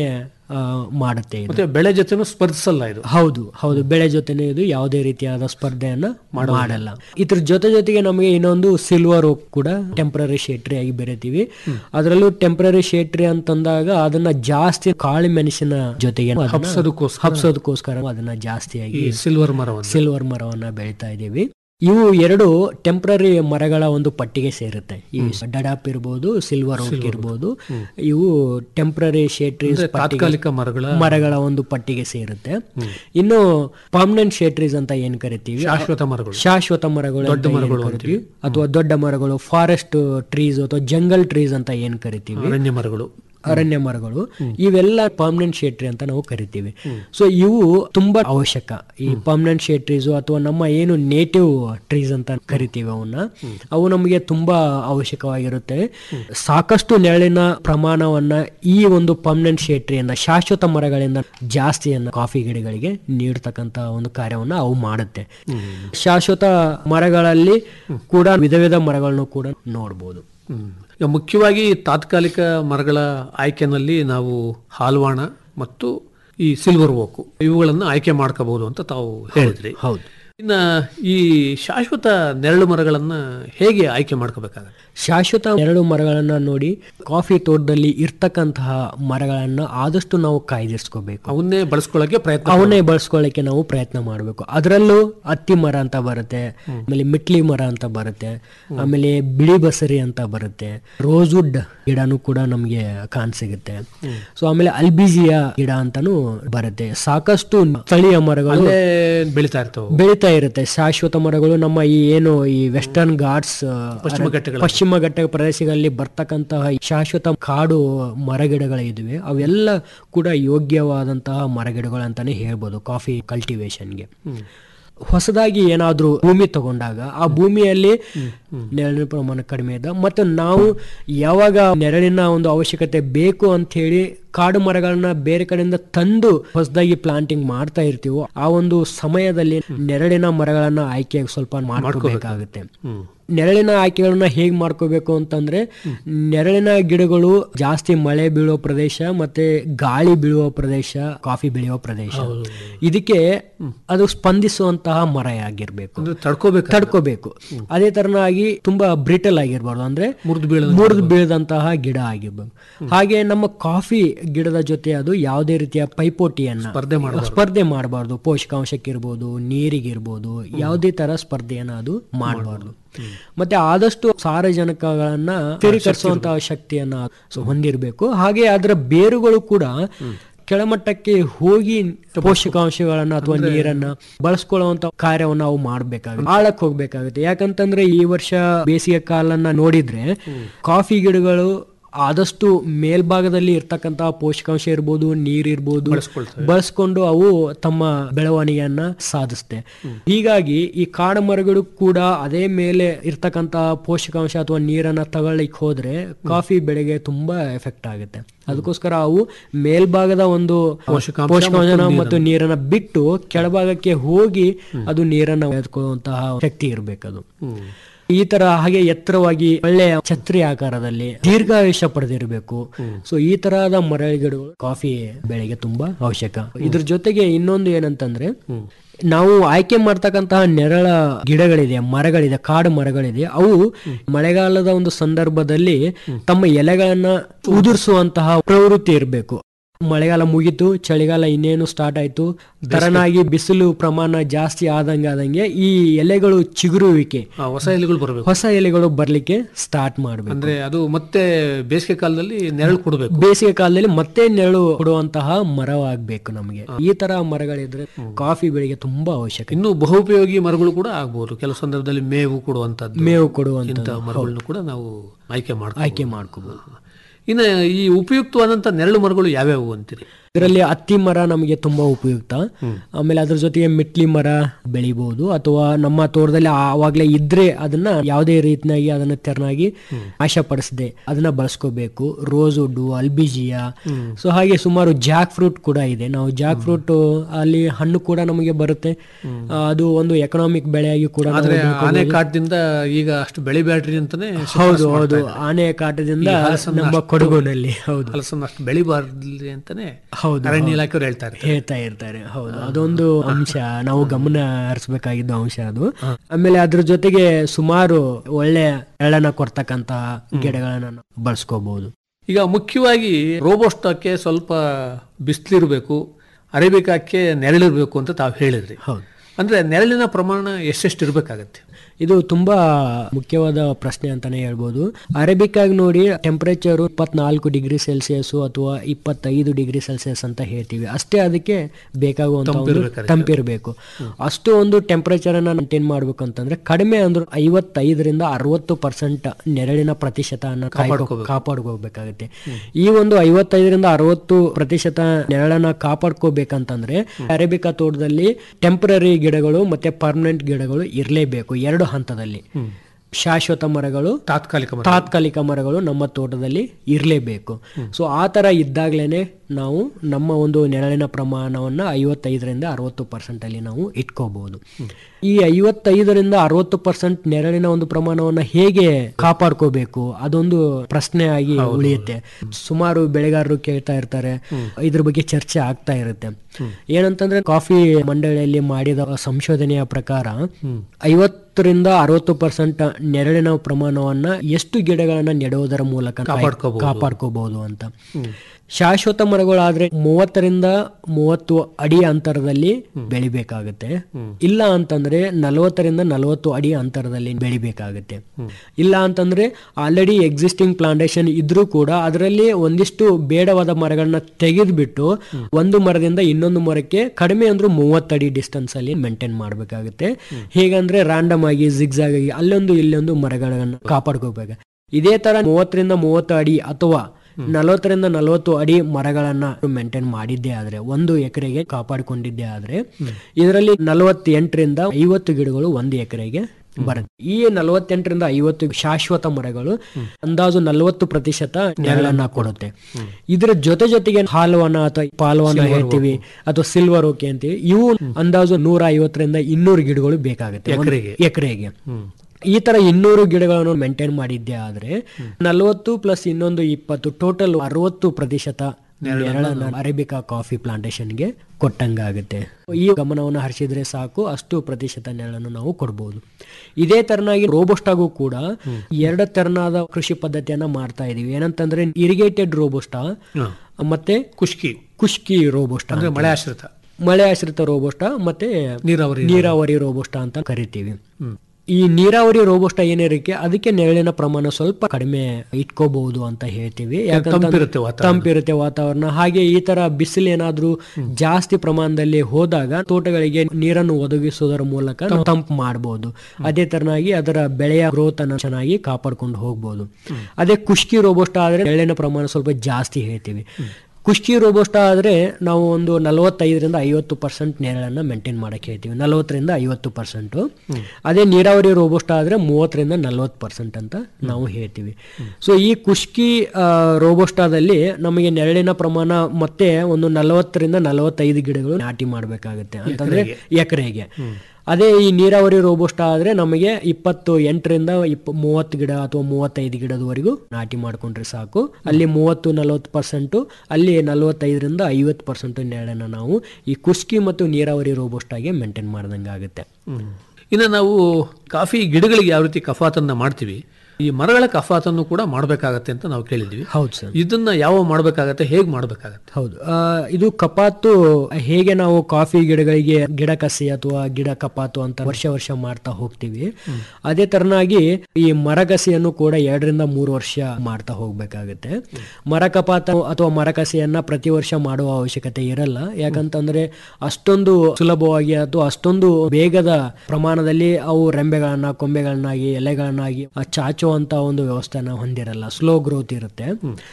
ಆ, ಮಾಡುತ್ತೆ ಇದು ಮತ್ತೆ ಬೆಳೆ ಜೊತೆನೂ ಸ್ಪರ್ಧಿಸಲ್ಲ ಇದು ಹೌದು ಹೌದು ಬೆಳೆ ಜೊತೆನೆ ಇದು ಯಾವುದೇ ರೀತಿಯಾದ ಸ್ಪರ್ಧೆಯನ್ನ ಮಾಡಲ್ಲ ಇದ್ರ ಜೊತೆ ಜೊತೆಗೆ ನಮಗೆ ಇನ್ನೊಂದು ಸಿಲ್ವರ್ ಓಕ್ ಕೂಡ ಟೆಂಪರರಿ ಶೇಟ್ರಿ ಆಗಿ ಬೆರಿತೀವಿ ಅದರಲ್ಲೂ ಟೆಂಪರರಿ ಶೇಟ್ರಿ ಅಂತಂದಾಗ ಅದನ್ನ ಜಾಸ್ತಿ ಕಾಳು ಮೆಣಸಿನ ಜೊತೆಗೆ ಅದನ್ನ ಹಬ್ಸೋದಕ್ಕೋಸ್ಕರ ಹಬ್ಸೋದಕ್ಕೋಸ್ಕರ ಅದನ್ನ ಜಾಸ್ತಿಯಾಗಿ ಈ ಸಿಲ್ವರ್ ಮರವನ್ನು ಸಿಲ್ವರ್ ಮರವನ್ನ ಬೆಳಿತಾ ಇದ್ದೀವಿ ಇವು ಎರಡು ಟೆಂಪರರಿ ಮರಗಳ ಒಂದು ಪಟ್ಟಿಗೆ ಸೇರುತ್ತೆ ಈ ಡಡಾಪ್ ಇರ್ಬೋದು ಸಿಲ್ವರ್ ಓಕ್ ಇರ್ಬೋದು ಇವು ಟೆಂಪರರಿ ಶೇಟ್ರೀಸ್ ತಾತ್ಕಾಲಿಕ ಮರಗಳ ಮರಗಳ ಒಂದು ಪಟ್ಟಿಗೆ ಸೇರುತ್ತೆ ಇನ್ನು ಪರ್ಮನೆಂಟ್ ಶೇಟ್ರೀಸ್ ಅಂತ ಏನ್ ಕರಿತೀವಿ ಶಾಶ್ವತ ಮರಗಳು ಶಾಶ್ವತ ಮರಗಳು ಅಂತ ಏನ್ ಕರಿತೀವಿ ಅಥವಾ ದೊಡ್ಡ ಮರಗಳು ಫಾರೆಸ್ಟ್ ಟ್ರೀಸ್ ಅಥವಾ ಜಂಗಲ್ ಟ್ರೀಸ್ ಅಂತ ಏನ್ ಕರಿತೀವಿ ಅರಣ್ಯ ಮರಗಳು ಅರಣ್ಯ ಮರಗಳು ಇವೆಲ್ಲ ಪರ್ಮನೆಂಟ್ ಶೇಟ್ರಿ ಅಂತ ನಾವು ಕರಿತೀವಿ ಸೊ ಇವು ತುಂಬಾ ಅವಶ್ಯಕ ಈ ಪರ್ಮನೆಂಟ್ ಶೇಟ್ರೀಸ್ ಅಥವಾ ನಮ್ಮ ಏನು ನೇಟಿವ್ ಟ್ರೀಸ್ ಅಂತ ಕರಿತೀವಿ ಅವನ್ನ ಅವು ನಮಗೆ ತುಂಬಾ ಅವಶ್ಯಕವಾಗಿರುತ್ತೆ ಸಾಕಷ್ಟು ನೆರಳಿನ ಪ್ರಮಾಣವನ್ನ ಈ ಒಂದು ಪರ್ಮನೆಂಟ್ ಶೇಟ್ರಿಯಿಂದ ಶಾಶ್ವತ ಮರಗಳಿಂದ ಜಾಸ್ತಿಯನ್ನ ಕಾಫಿ ಗಿಡಗಳಿಗೆ ನೀಡ್ತಕ್ಕಂತ ಒಂದು ಕಾರ್ಯವನ್ನ ಅವು ಮಾಡುತ್ತೆ ಶಾಶ್ವತ ಮರಗಳಲ್ಲಿ ಕೂಡ ವಿಧ ವಿಧ ಮರಗಳನ್ನು ಕೂಡ ನೋಡ್ಬೋದು ಹ್ಮ್. ಈಗ ಮುಖ್ಯವಾಗಿ ತಾತ್ಕಾಲಿಕ ಮರಗಳ ಆಯ್ಕೆನಲ್ಲಿ ನಾವು ಹಾಲ್ವಾಣ ಮತ್ತು ಈ ಸಿಲ್ವರ್ ಓಕು ಇವುಗಳನ್ನು ಆಯ್ಕೆ ಮಾಡ್ಕೋಬಹುದು ಅಂತ ತಾವು ಹೇಳಿದ್ರಿ ಹೌದು ಇನ್ನ ಈ ಶಾಶ್ವತ ನೆರಳು ಮರಗಳನ್ನ ಹೇಗೆ ಆಯ್ಕೆ ಮಾಡ್ಕೋಬೇಕಾಗತ್ತೆ ಶಾಶ್ವತ ನೆರಳು ಮರಗಳನ್ನ ನೋಡಿ ಕಾಫಿ ತೋಟದಲ್ಲಿ ಇರ್ತಕ್ಕಂತಹ ಮರಗಳನ್ನ ಆದಷ್ಟು ನಾವು ಕಾಯ್ದಿರಿಸ್ಕೋಬೇಕು ಅವನ್ನೇ ಬಳಸ್ಕೊಳ್ಳೋಕೆ ಪ್ರಯತ್ನ ಅವನ್ನೇ ಬಳಸ್ಕೊಳ್ಳಿಕ್ಕೆ ನಾವು ಪ್ರಯತ್ನ ಮಾಡಬೇಕು ಅದರಲ್ಲೂ ಹತ್ತಿ ಮರ ಅಂತ ಬರುತ್ತೆ ಆಮೇಲೆ ಮಿಟ್ಲಿ ಮರ ಅಂತ ಬರುತ್ತೆ ಆಮೇಲೆ ಬಿಳಿ ಬಸರಿ ಅಂತ ಬರುತ್ತೆ ರೋಸ್ವುಡ್ ಗಿಡನೂ ಕೂಡ ನಮಗೆ ಕಾಣ್ ಸಿಗುತ್ತೆ ಸೊ ಆಮೇಲೆ ಅಲ್ಬಿಜಿಯಾ ಗಿಡ ಅಂತಾನು ಬರುತ್ತೆ ಸಾಕಷ್ಟು ಸ್ಥಳೀಯ ಮರಗಳು ಅಲ್ಲೇ ಬೆಳಿತಾ ಇರ್ತವೆ ಬೆಳೀತಾ ಇರುತ್ತೆ ಶಾಶ್ವತ ಮರಗಳು ನಮ್ಮ ಈ ಏನು ಈ ವೆಸ್ಟರ್ನ್ ಘಾಟ್ಸ್ ಪಶ್ಚಿಮ ಘಟ್ಟಗಳ ಪಶ್ಚಿಮ ಘಟ್ಟ ಪ್ರದೇಶಗಳಲ್ಲಿ ಬರ್ತಕ್ಕಂತಹ ಈ ಶಾಶ್ವತ ಕಾಡು ಮರಗಿಡಗಳಿವೆ ಅವೆಲ್ಲ ಕೂಡ ಯೋಗ್ಯವಾದಂತಹ ಮರಗಿಡಗಳು ಅಂತಾನೆ ಹೇಳ್ಬೋದು ಕಾಫಿ ಕಲ್ಟಿವೇಶನ್ಗೆ ಹೊಸದಾಗಿ ಏನಾದ್ರೂ ಭೂಮಿ ತಗೊಂಡಾಗ ಆ ಭೂಮಿಯಲ್ಲಿ ನೆರಳಿನ ಪ್ರಮಾಣ ಕಡಿಮೆ ಇದೆ ಮತ್ತು ನಾವು ಯಾವಾಗ ನೆರಳಿನ ಒಂದು ಅವಶ್ಯಕತೆ ಬೇಕು ಅಂತ ಹೇಳಿ ಕಾಡು ಮರಗಳನ್ನ ಬೇರೆ ಕಡೆಯಿಂದ ತಂದು ಹೊಸದಾಗಿ ಪ್ಲಾಂಟಿಂಗ್ ಮಾಡ್ತಾ ಇರ್ತೀವೋ ಆ ಒಂದು ಸಮಯದಲ್ಲಿ ನೆರಳಿನ ಮರಗಳನ್ನ ಆಯ್ಕೆ ಸ್ವಲ್ಪ ಮಾಡ್ಕೋಬೇಕಾಗುತ್ತೆ ನೆರಳಿನ ಆಯ್ಕೆಗಳನ್ನ ಹೇಗ್ ಮಾಡ್ಕೋಬೇಕು ಅಂತಂದ್ರೆ ನೆರಳಿನ ಗಿಡಗಳು ಜಾಸ್ತಿ ಮಳೆ ಬೀಳೋ ಪ್ರದೇಶ ಮತ್ತೆ ಗಾಳಿ ಬೀಳುವ ಪ್ರದೇಶ ಕಾಫಿ ಬೆಳೆಯುವ ಪ್ರದೇಶ ಇದಕ್ಕೆ ಅದು ಸ್ಪಂದಿಸುವಂತಹ ಮರ ಆಗಿರ್ಬೇಕು ಅಂದ್ರೆ ತಡ್ಕೋಬೇಕು ತಡ್ಕೋಬೇಕು ಅದೇ ತರನಾಗಿ ತುಂಬಾ ಬ್ರಿಟಲ್ ಆಗಿರ್ಬಾರ್ದು ಅಂದ್ರೆ ಮುರಿದು ಬೀಳ ಮುರಿದು ಬೀಳದಂತಹ ಗಿಡ ಆಗಿರ್ಬೇಕು ಹಾಗೆ ನಮ್ಮ ಕಾಫಿ ಗಿಡದ ಜೊತೆ ಅದು ಯಾವುದೇ ರೀತಿಯ ಪೈಪೋಟಿಯನ್ನ ಸ್ಪರ್ಧೆ ಮಾಡ ಸ್ಪರ್ಧೆ ಮಾಡಬಾರ್ದು ಪೋಷಕಾಂಶಕ್ಕಿರ್ಬೋದು ನೀರಿಗಿರ್ಬೋದು ಯಾವುದೇ ತರ ಸ್ಪರ್ಧೆಯನ್ನ ಅದು ಮಾಡಬಾರ್ದು ಮತ್ತೆ ಆದಷ್ಟು ಸಾರಜನಕಗಳನ್ನ ಸ್ಥಿರೀಕರಿಸುವಂತಹ ಶಕ್ತಿಯನ್ನ ಸೊ ಹೊಂದಿರಬೇಕು ಹಾಗೆ ಅದರ ಬೇರುಗಳು ಕೂಡ ಕೆಳಮಟ್ಟಕ್ಕೆ ಹೋಗಿ ಪೋಷಕಾಂಶಗಳನ್ನ ಅಥವಾ ನೀರನ್ನ ಬಳಸ್ಕೊಳ್ಳುವಂತ ಕಾರ್ಯವನ್ನ ನಾವು ಮಾಡ್ಬೇಕಾಗುತ್ತೆ ಆಳಕ್ ಹೋಗ್ಬೇಕಾಗುತ್ತೆ ಯಾಕಂತಂದ್ರೆ ಈ ವರ್ಷ ಬೇಸಿಗೆ ಕಾಲನ್ನ ನೋಡಿದ್ರೆ ಕಾಫಿ ಗಿಡಗಳು ಆದಷ್ಟು ಮೇಲ್ಭಾಗದಲ್ಲಿ ಇರ್ತಕ್ಕಂತಹ ಪೋಷಕಾಂಶ ಇರ್ಬೋದು ನೀರಿರ್ಬೋದು ಬಳಸ್ಕೊಂಡು ಅವು ತಮ್ಮ ಬೆಳವಣಿಗೆಯನ್ನ ಸಾಧಿಸುತ್ತೆ ಹೀಗಾಗಿ ಈ ಕಾಡು ಮರಗಳು ಕೂಡ ಅದೇ ಮೇಲೆ ಇರ್ತಕ್ಕಂತಹ ಪೋಷಕಾಂಶ ಅಥವಾ ನೀರನ್ನ ತಗೊಳ್ಳಿಕ್ ಹೋದ್ರೆ ಕಾಫಿ ಬೆಳೆಗೆ ತುಂಬಾ ಎಫೆಕ್ಟ್ ಆಗುತ್ತೆ ಅದಕ್ಕೋಸ್ಕರ ಅವು ಮೇಲ್ಭಾಗದ ಒಂದು ಪೋಷಕಾಂಶ ಪೋಷಕಾಂಶ ಮತ್ತು ನೀರನ್ನ ಬಿಟ್ಟು ಕೆಳಭಾಗಕ್ಕೆ ಹೋಗಿ ಅದು ನೀರನ್ನ ಎತ್ಕೊಳ್ಳುವಂತಹ ಶಕ್ತಿ ಇರ್ಬೇಕದು ಈ ತರ ಹಾಗೆ ಎತ್ತರವಾಗಿ ಒಳ್ಳೆಯ ಛತ್ರಿ ಆಕಾರದಲ್ಲಿ ದೀರ್ಘಾಯುಷ್ಯ ಪಡೆದಿರಬೇಕು ಸೊ ಈ ತರಹದ ಮರಗಿಡಗಳು ಕಾಫಿ ಬೆಳೆಗೆ ತುಂಬಾ ಅವಶ್ಯಕ ಇದ್ರ ಜೊತೆಗೆ ಇನ್ನೊಂದು ಏನಂತಂದ್ರೆ ನಾವು ಆಯ್ಕೆ ಮಾಡ್ತಕ್ಕಂತಹ ನೆರಳ ಗಿಡಗಳಿದೆ ಮರಗಳಿದೆ ಕಾಡು ಮರಗಳಿದೆ ಅವು ಮಳೆಗಾಲದ ಒಂದು ಸಂದರ್ಭದಲ್ಲಿ ತಮ್ಮ ಎಲೆಗಳನ್ನ ಉದುರಿಸುವಂತಹ ಪ್ರವೃತ್ತಿ ಇರಬೇಕು ಮಳೆಗಾಲ ಮುಗೀತು ಚಳಿಗಾಲ ಇನ್ನೇನು ಸ್ಟಾರ್ಟ್ ಆಯ್ತು ತರನಾಗಿ ಬಿಸಿಲು ಪ್ರಮಾಣ ಜಾಸ್ತಿ ಆದಂಗೆ ಆದಂಗೆ ಈ ಎಲೆಗಳು ಚಿಗುರುವಿಕೆ ಆ, ಹೊಸ ಎಲೆಗಳು ಬರಬೇಕು ಹೊಸ ಎಲೆಗಳು ಬರ್ಲಿಕ್ಕೆ ಸ್ಟಾರ್ಟ್ ಮಾಡ್ಬೇಕು ಅಂದ್ರೆ ಅದು ಮತ್ತೆ ಬೇಸಿಗೆ ಕಾಲದಲ್ಲಿ ನೆರಳು ಕೊಡಬೇಕು ಬೇಸಿಗೆ ಕಾಲದಲ್ಲಿ ಮತ್ತೆ ನೆರಳು ಕೊಡುವಂತಹ ಮರವಾಗಬೇಕು ನಮಗೆ ಈ ತರ ಮರಗಳಿದ್ರೆ ಕಾಫಿ ಬೆಳೆಗೆ ತುಂಬಾ ಅವಶ್ಯಕ ಇನ್ನು ಬಹುಪಯೋಗಿ ಮರಗಳು ಕೂಡ ಆಗ್ಬಹುದು ಕೆಲವು ಸಂದರ್ಭದಲ್ಲಿ ಮೇವು ಕೊಡುವಂತದ್ದು ಮೇವು ಕೊಡುವಂತ ಇಂಥ ಮರಗಳನ್ನು ಕೂಡ ನಾವು ಆಯ್ಕೆ ಮಾಡ್ಕೊ ಆಯ್ಕೆ ಮಾಡ್ಕೋಬಹುದು ಇನ್ನು ಈ ಉಪಯುಕ್ತವಾದಂತ ನೆರಳು ಮರಗಳು ಯಾವ್ಯಾವು ಅಂತೀರಿ ಇದರಲ್ಲಿ ಹತ್ತಿ ಮರ ನಮಗೆ ತುಂಬಾ ಉಪಯುಕ್ತ ಆಮೇಲೆ ಅದ್ರ ಜೊತೆಗೆ ಮಿಟ್ಲಿ ಮರ ಬೆಳಿಬಹುದು ಅಥವಾ ನಮ್ಮ ತೋಟದಲ್ಲಿ ಆವಾಗ್ಲೇ ಇದ್ರೆ ಅದನ್ನ ಯಾವುದೇ ರೀತಿಯಾಗಿ ಅದನ್ನ ತೆರನಾಗಿ ನಾಶಪಡಿಸದೆ ಅದನ್ನ ಬಳಸ್ಕೋಬೇಕು ರೋಸ್ ವುಡ್ ಅಲ್ಬಿಜಿಯಾ ಸೊ ಹಾಗೆ ಸುಮಾರು ಜಾಕ್ ಫ್ರೂಟ್ ಕೂಡ ಇದೆ ನಾವು ಜಾಕ್ ಫ್ರೂಟ್ ಅಲ್ಲಿ ಹಣ್ಣು ಕೂಡ ನಮಗೆ ಬರುತ್ತೆ ಆ, ಅದು ಒಂದು ಎಕನಾಮಿಕ್ ಬೆಳೆಯಾಗಿ ಕೂಡ ನಾವು ಆದ್ರೆ ಬೆಳ್ಕೊಬೋದು. ಆನೆ ಕಾಟದಿಂದ ಈಗ ಅಷ್ಟು ಬೆಳಿಬ್ಯಾಡ್ರಿ ಅಂತಾನೆ ಹೌದು ಹೌದು ಆನೆ ಕಾಟದಿಂದ ನಮ್ಮ ಕೊಡಗುನಲ್ಲಿ ಹೌದು ಹಲಸನ್ನ ಅಷ್ಟು ಬೆಳಿಬಾರ್ದು ಅಂತಾನೆ ಹೌದು, ಅರಣ್ಯ ಹೌದು. ಇಲಾಖೆಯವರು ಹೇಳ್ತಾ ಇರ್ತಾರೆ ಹೇಳ್ತಾ ಇರ್ತಾರೆ ಹೌದು ಅದೊಂದು ಅಂಶ ನಾವು ಗಮನ ಹರಿಸಬೇಕಾಗಿದ್ದ ಅಂಶ ಅದು ಆಮೇಲೆ ಅದ್ರ ಜೊತೆಗೆ ಸುಮಾರು ಒಳ್ಳೆ ಎಳನ ಕೊಡ್ತಕ್ಕಂತಹ ಗಿಡಗಳನ್ನ ನಾವು ಬಳಸ್ಕೋಬಹುದು ಈಗ ಮುಖ್ಯವಾಗಿ ರೋಬೋಸ್ಟಕ್ಕೆ ಸ್ವಲ್ಪ ಬಿಸಿಲಿರಬೇಕು ಅರೇಬಿಕಾಕ್ಕೆ ನೆರಳಿರಬೇಕು ಅಂತ ತಾವು ಹೇಳಿದ್ರಿ ಹೌದು ಅಂದ್ರೆ ನೆರಳಿನ ಪ್ರಮಾಣ ಎಷ್ಟೆಷ್ಟು ಇರಬೇಕಾಗತ್ತೆ ಇದು ತುಂಬಾ ಮುಖ್ಯವಾದ ಪ್ರಶ್ನೆ ಅಂತಾನೆ ಹೇಳ್ಬೋದು ಅರೇಬಿಕ್ ಆಗಿ ನೋಡಿ ಟೆಂಪರೇಚರ್ ಇಪ್ಪತ್ನಾಲ್ಕು ಡಿಗ್ರಿ ಸೆಲ್ಸಿಯಸ್ ಅಥವಾ ಇಪ್ಪತ್ತೈದು ಡಿಗ್ರಿ ಸೆಲ್ಸಿಯಸ್ ಅಂತ ಹೇಳ್ತೀವಿ ಅಷ್ಟೇ ಅದಕ್ಕೆ ಬೇಕಾಗುವಂತ ಒಂದು ತಂಪಿರ್ಬೇಕಾಗುತ್ತೆ. ತಂಪಿರಬೇಕು ಅಷ್ಟು ಒಂದು ಟೆಂಪರೇಚರ್ ಅನ್ನ ಮೇಂಟೈನ್ ಮಾಡ್ಬೇಕು ಅಂತಂದ್ರೆ ಕಡಿಮೆ ಅಂದ್ರೆ ಐವತ್ತೈದರಿಂದ ಅರವತ್ತು ಪರ್ಸೆಂಟ್ ನೆರಳಿನ ಪ್ರತಿಶತ ಕಾಪಾಡ್ಕೋಬೇಕಾಗುತ್ತೆ ಈ ಒಂದು ಐವತ್ತೈದರಿಂದ ಅರವತ್ತು ಪ್ರತಿಶತ ನೆರಳನ್ನ ಕಾಪಾಡ್ಕೋಬೇಕಂತಂದ್ರೆ ಅರೇಬಿಕಾ ತೋಟದಲ್ಲಿ ಟೆಂಪರರಿ ಗಿಡಗಳು ಮತ್ತೆ ಪರ್ಮನೆಂಟ್ ಗಿಡಗಳು ಇರಲೇಬೇಕು ಎರಡು ಹಂತದಲ್ಲಿ ಶಾಶ್ವತ ಮರಗಳು ತಾತ್ಕಾಲಿಕ ಮರ. ತಾತ್ಕಾಲಿಕ ಮರಗಳು ನಮ್ಮ ತೋಟದಲ್ಲಿ ಇರಲೇಬೇಕು ಸೊ ಆ ತರ ಇದ್ದಾಗ್ಲೇನೆ ನಾವು ನಮ್ಮ ಒಂದು ನೆರಳಿನ ಪ್ರಮಾಣವನ್ನ ಐವತ್ತೈದರಿಂದ ಅರವತ್ತು ಪರ್ಸೆಂಟ್ ಅಲ್ಲಿ ನಾವು ಇಟ್ಕೋಬಹುದು ಈ ಐವತ್ತೈದರಿಂದ ಅರವತ್ತು ಪರ್ಸೆಂಟ್ ನೆರಳಿನ ಒಂದು ಪ್ರಮಾಣವನ್ನ ಹೇಗೆ ಕಾಪಾಡ್ಕೋಬೇಕು ಅದೊಂದು ಪ್ರಶ್ನೆ ಆಗಿ ಉಳಿಯುತ್ತೆ ಸುಮಾರು ಬೆಳೆಗಾರರು ಕೇಳ್ತಾ ಇರ್ತಾರೆ ಇದ್ರ ಬಗ್ಗೆ ಚರ್ಚೆ ಆಗ್ತಾ ಇರುತ್ತೆ ಏನಂತಂದ್ರೆ ಕಾಫಿ ಮಂಡಳಿಯಲ್ಲಿ ಮಾಡಿದ ಸಂಶೋಧನೆಯ ಪ್ರಕಾರ ಐವತ್ತರಿಂದ ಅರವತ್ತು ಪರ್ಸೆಂಟ್ ನೆರಳಿನ ಪ್ರಮಾಣವನ್ನ ಎಷ್ಟು ಗಿಡಗಳನ್ನ ನೆಡುವುದರ ಮೂಲಕ ಕಾಯ್- ಕಾಪಾಡ್ಕೋಬಹುದು. ಕಾಪಾಡ್ಕೋಬಹುದು ಅಂತ ಶಾಶ್ವತ ಮರಗಳಾದ್ರೆ ಮೂವತ್ತರಿಂದ ಮೂವತ್ತು ಅಡಿ ಅಂತರದಲ್ಲಿ ಬೆಳಿಬೇಕಾಗುತ್ತೆ ಇಲ್ಲ ಅಂತಂದ್ರೆ ನಲವತ್ತರಿಂದ ನಲವತ್ತು ಅಡಿ ಅಂತರದಲ್ಲಿ ಬೆಳಿಬೇಕಾಗುತ್ತೆ ಇಲ್ಲ ಅಂತಂದ್ರೆ ಆಲ್ರೆಡಿ ಎಕ್ಸಿಸ್ಟಿಂಗ್ ಪ್ಲಾಂಟೇಶನ್ ಇದ್ರೂ ಕೂಡ ಅದರಲ್ಲಿ ಒಂದಿಷ್ಟು ಬೇಡವಾದ ಮರಗಳನ್ನ ತೆಗೆದ್ಬಿಟ್ಟು ಒಂದು ಮರದಿಂದ ಇನ್ನೊಂದು ಮರಕ್ಕೆ ಕಡಿಮೆ ಅಂದ್ರೂ ಮೂವತ್ತಡಿ ಡಿಸ್ಟೆನ್ಸ್ ಅಲ್ಲಿ ಮೇಂಟೈನ್ ಮಾಡಬೇಕಾಗುತ್ತೆ ಹೇಗಂದ್ರೆ ರ್ಯಾಂಡಮ್ ಆಗಿ ಜಿಗ್ಜಾಗ್ ಆಗಿ ಅಲ್ಲೊಂದು ಇಲ್ಲೊಂದು ಮರಗಳನ್ನ ಕಾಪಾಡ್ಕೋಬೇಕು ಇದೇ ತರ ಮೂವತ್ತರಿಂದ ಮೂವತ್ತು ಅಡಿ ಅಥವಾ ನಲವತ್ತರಿಂದ ನಲವತ್ತು ಅಡಿ ಮರಗಳನ್ನ ಮೇಂಟೈನ್ ಮಾಡಿದ್ದೇ ಆದ್ರೆ ಒಂದು ಎಕರೆಗೆ ಕಾಪಾಡಿಕೊಂಡಿದ್ದೇ ಆದ್ರೆ ಇದರಲ್ಲಿ ನಲವತ್ತೆಂಟರಿಂದ ಐವತ್ತು ಗಿಡಗಳು ಒಂದು ಎಕರೆಗೆ ಬರುತ್ತೆ ಈ ನಲವತ್ತೆಂಟರಿಂದ ಐವತ್ತು ಶಾಶ್ವತ ಮರಗಳು ಅಂದಾಜು ನಲವತ್ತು ಪ್ರತಿಶತ ನೆರಳನ್ನ ಕೊಡುತ್ತೆ ಇದರ ಜೊತೆ ಜೊತೆಗೆ ಹಾಲ್ವನ ಅಥವಾ ಪಾಲ್ವನ ಹೇಳ್ತೀವಿ ಅಥವಾ ಸಿಲ್ವರ್ ಓಕೆ ಅಂತೀವಿ ಇವು ಅಂದಾಜು ನೂರ ಐವತ್ತರಿಂದ ಇನ್ನೂರು ಗಿಡಗಳು ಬೇಕಾಗುತ್ತೆ ಒಂದು ಎಕರೆಗೆ. ಎಕರೆಗೆ ಈ ತರ ಇನ್ನೂರು ಗಿಡಗಳನ್ನು ಮೇಂಟೈನ್ ಮಾಡಿದ್ದೆ ಆದ್ರೆ ನಲವತ್ತು ಪ್ಲಸ್ ಇನ್ನೊಂದು ಇಪ್ಪತ್ತು ಟೋಟಲ್ ಅರವತ್ತು ಪ್ರತಿಶತ ನೆರಳನ್ನ ಅರೇಬಿಕಾ ಕಾಫಿ ಪ್ಲಾಂಟೇಶನ್ಗೆ ಕೊಟ್ಟಂಗಾಗುತ್ತೆ ಈ ಗಮನವನ್ನು ಹರಿಸಿದ್ರೆ ಸಾಕು ಅಷ್ಟು ಪ್ರತಿಶತ ನೆರಳನ್ನು ನಾವು ಕೊಡಬಹುದು ಇದೇ ತರನಾಗಿ ರೋಬೋಸ್ಟಾಗೂ ಕೂಡ ಎರಡು ತೆರನಾದ ಕೃಷಿ ಪದ್ಧತಿಯನ್ನ ಮಾಡ್ತಾ ಇದೀವಿ ಏನಂತಂದ್ರೆ ಇರಿಗೇಟೆಡ್ ರೋಬೋಸ್ಟಾ ಮತ್ತೆ ಕುಷ್ಕಿ ಕುಷ್ಕಿ ರೋಬೋಸ್ಟಾ ಅಂದ್ರೆ ಅಂತ. ಮಳೆ ಆಶ್ರಿತ ಮಳೆ ಆಶ್ರಿತ ರೋಬೋಸ್ಟ ಮತ್ತೆ ನೀರಾವರಿ ನೀರಾವರಿ ರೋಬೋಸ್ಟ ಅಂತ ಕರಿತೀವಿ ಈ ನೀರಾವರಿ ರೋಬೋಸ್ಟ ಏನಿರಕ್ಕೆ ಅದಕ್ಕೆ ನೆರಳಿನ ಪ್ರಮಾಣ ಸ್ವಲ್ಪ ಕಡಿಮೆ ಇಟ್ಕೋಬಹುದು ಅಂತ ಹೇಳ್ತೀವಿ ಯಾಕಂತಂದ್ರೆ ತಂಪಿರುತ್ತೆ ವಾತಾವರಣ. ತಂಪಿರುತ್ತೆ ವಾತಾವರಣ ಹಾಗೆ ಈ ತರ ಬಿಸಿಲು ಏನಾದ್ರೂ ಜಾಸ್ತಿ ಪ್ರಮಾಣದಲ್ಲಿ ಹೋದಾಗ ತೋಟಗಳಿಗೆ ನೀರನ್ನು ಒದಗಿಸುವುದರ ಮೂಲಕ ನಾವು ತಂಪು ಮಾಡಬಹುದು ಅದೇ ತರನಾಗಿ ಅದರ ಬೆಳೆಯ ಗ್ರೋತ್ ಅನ್ನು ಚೆನ್ನಾಗಿ ಕಾಪಾಡ್ಕೊಂಡು ಹೋಗ್ಬೋದು ಅದೇ ಕುಷ್ಕಿ ರೋಬೋಸ್ಟ ಆದ್ರೆ ನೆರಳಿನ ಪ್ರಮಾಣ ಸ್ವಲ್ಪ ಜಾಸ್ತಿ ಹೇಳ್ತೀವಿ ಕುಷ್ಕಿ ರೋಬೋಸ್ಟ ಆದ್ರೆ ನಾವು ಒಂದು ನಲವತ್ತೈದರಿಂದ ಐವತ್ತು ಪರ್ಸೆಂಟ್ ನೆರಳನ್ನ ಮೇಂಟೈನ್ ಮಾಡಕ್ಕೆ ಹೇಳ್ತೀವಿ ನಲವತ್ತರಿಂದ ಐವತ್ತು ಪರ್ಸೆಂಟ್ ಅದೇ ನೀರಾವರಿ ರೋಬೋಸ್ಟ ಆದ್ರೆ ಮೂವತ್ತರಿಂದ ನಲವತ್ತು ಪರ್ಸೆಂಟ್ ಅಂತ ನಾವು ಹೇಳ್ತೀವಿ ಸೊ ಈ ಕುಷ್ಕಿ ರೋಬೋಸ್ಟಾದಲ್ಲಿ ನಮಗೆ ನೆರಳಿನ ಪ್ರಮಾಣ ಮತ್ತೆ ಒಂದು ನಲವತ್ತರಿಂದ ನಲವತ್ತೈದು ಗಿಡಗಳು ನಾಟಿ ಮಾಡಬೇಕಾಗುತ್ತೆ ಅಂತಂದ್ರೆ ಎಕರೆಗೆ ಅದೇ ಈ ನೀರಾವರಿ ರೋಬೋಸ್ಟ ಆದ್ರೆ ನಮಗೆ ಇಪ್ಪತ್ತು ಎಂಟರಿಂದ ಇಪ್ಪ ಮೂವತ್ತು ಗಿಡ ಅಥವಾ ಮೂವತ್ತೈದು ಗಿಡದವರೆಗೂ ನಾಟಿ ಮಾಡ್ಕೊಂಡ್ರೆ ಸಾಕು ಅಲ್ಲಿ ಮೂವತ್ತು ನಲವತ್ತು ಪರ್ಸೆಂಟು ಅಲ್ಲಿ ನಲವತ್ತೈದರಿಂದ ಐವತ್ತು ಪರ್ಸೆಂಟ್ ನೆರಳನ್ನ ನಾವು ಈ ಕುಷ್ಕಿ ಮತ್ತು ನೀರಾವರಿ ರೋಬೋಸ್ಟಾಗೆ ಮೇಂಟೈನ್ ಮಾಡ್ದಂಗೆ ಆಗುತ್ತೆ ಇನ್ನು ನಾವು ಕಾಫಿ ಗಿಡಗಳಿಗೆ ಯಾವ ರೀತಿ ಕಫಾತನ್ನ ಮಾಡ್ತೀವಿ ಈ ಮರಗಳ ಕಫಾತನ್ನು ಕೂಡ ಮಾಡಬೇಕಾಗತ್ತೆ ಅಂತ ನಾವು ಕೇಳಿದ್ವಿ ಹೌದು ಸರ್ ಇದನ್ನ ಯಾವ ಮಾಡಬೇಕಾಗತ್ತೆ ಹೇಗೆ ಮಾಡಬೇಕಾಗತ್ತೆ ಹೌದು ಆ, ಇದು ಕಪಾತು ಹೇಗೆ ನಾವು ಕಾಫಿ ಗಿಡಗಳಿಗೆ ಗಿಡ ಕಸಿ ಅಥವಾ ಗಿಡ ಕಪಾತು ಅಂತ ವರ್ಷ ವರ್ಷ ಮಾಡ್ತಾ ಹೋಗ್ತೀವಿ ಅದೇ ತರನಾಗಿ ಈ ಮರ ಕಸಿಯನ್ನು ಕೂಡ ಎರಡರಿಂದ ಮೂರು ವರ್ಷ ಮಾಡ್ತಾ ಹೋಗ್ಬೇಕಾಗುತ್ತೆ ಮರ ಕಪಾತ ಅಥವಾ ಮರ ಕಸಿಯನ್ನ ಪ್ರತಿ ವರ್ಷ ಮಾಡುವ ಅವಶ್ಯಕತೆ ಇರಲ್ಲ ಯಾಕಂತಂದ್ರೆ ಅಷ್ಟೊಂದು ಸುಲಭವಾಗಿ ಅಥವಾ ಅಷ್ಟೊಂದು ಬೇಗದ ಪ್ರಮಾಣದಲ್ಲಿ ಅವು ರೆಂಬೆಗಳನ್ನ ಕೊಂಬೆಗಳನ್ನಾಗಿ ಎಲೆಗಳನ್ನಾಗಿ ಆ, ಚಾಚುವಂತ ಒಂದು ವ್ಯವಸ್ಥೆನ ಹೊಂದಿರಲ್ಲ ಸ್ಲೋ ಗ್ರೋತ್ ಇರುತ್ತೆ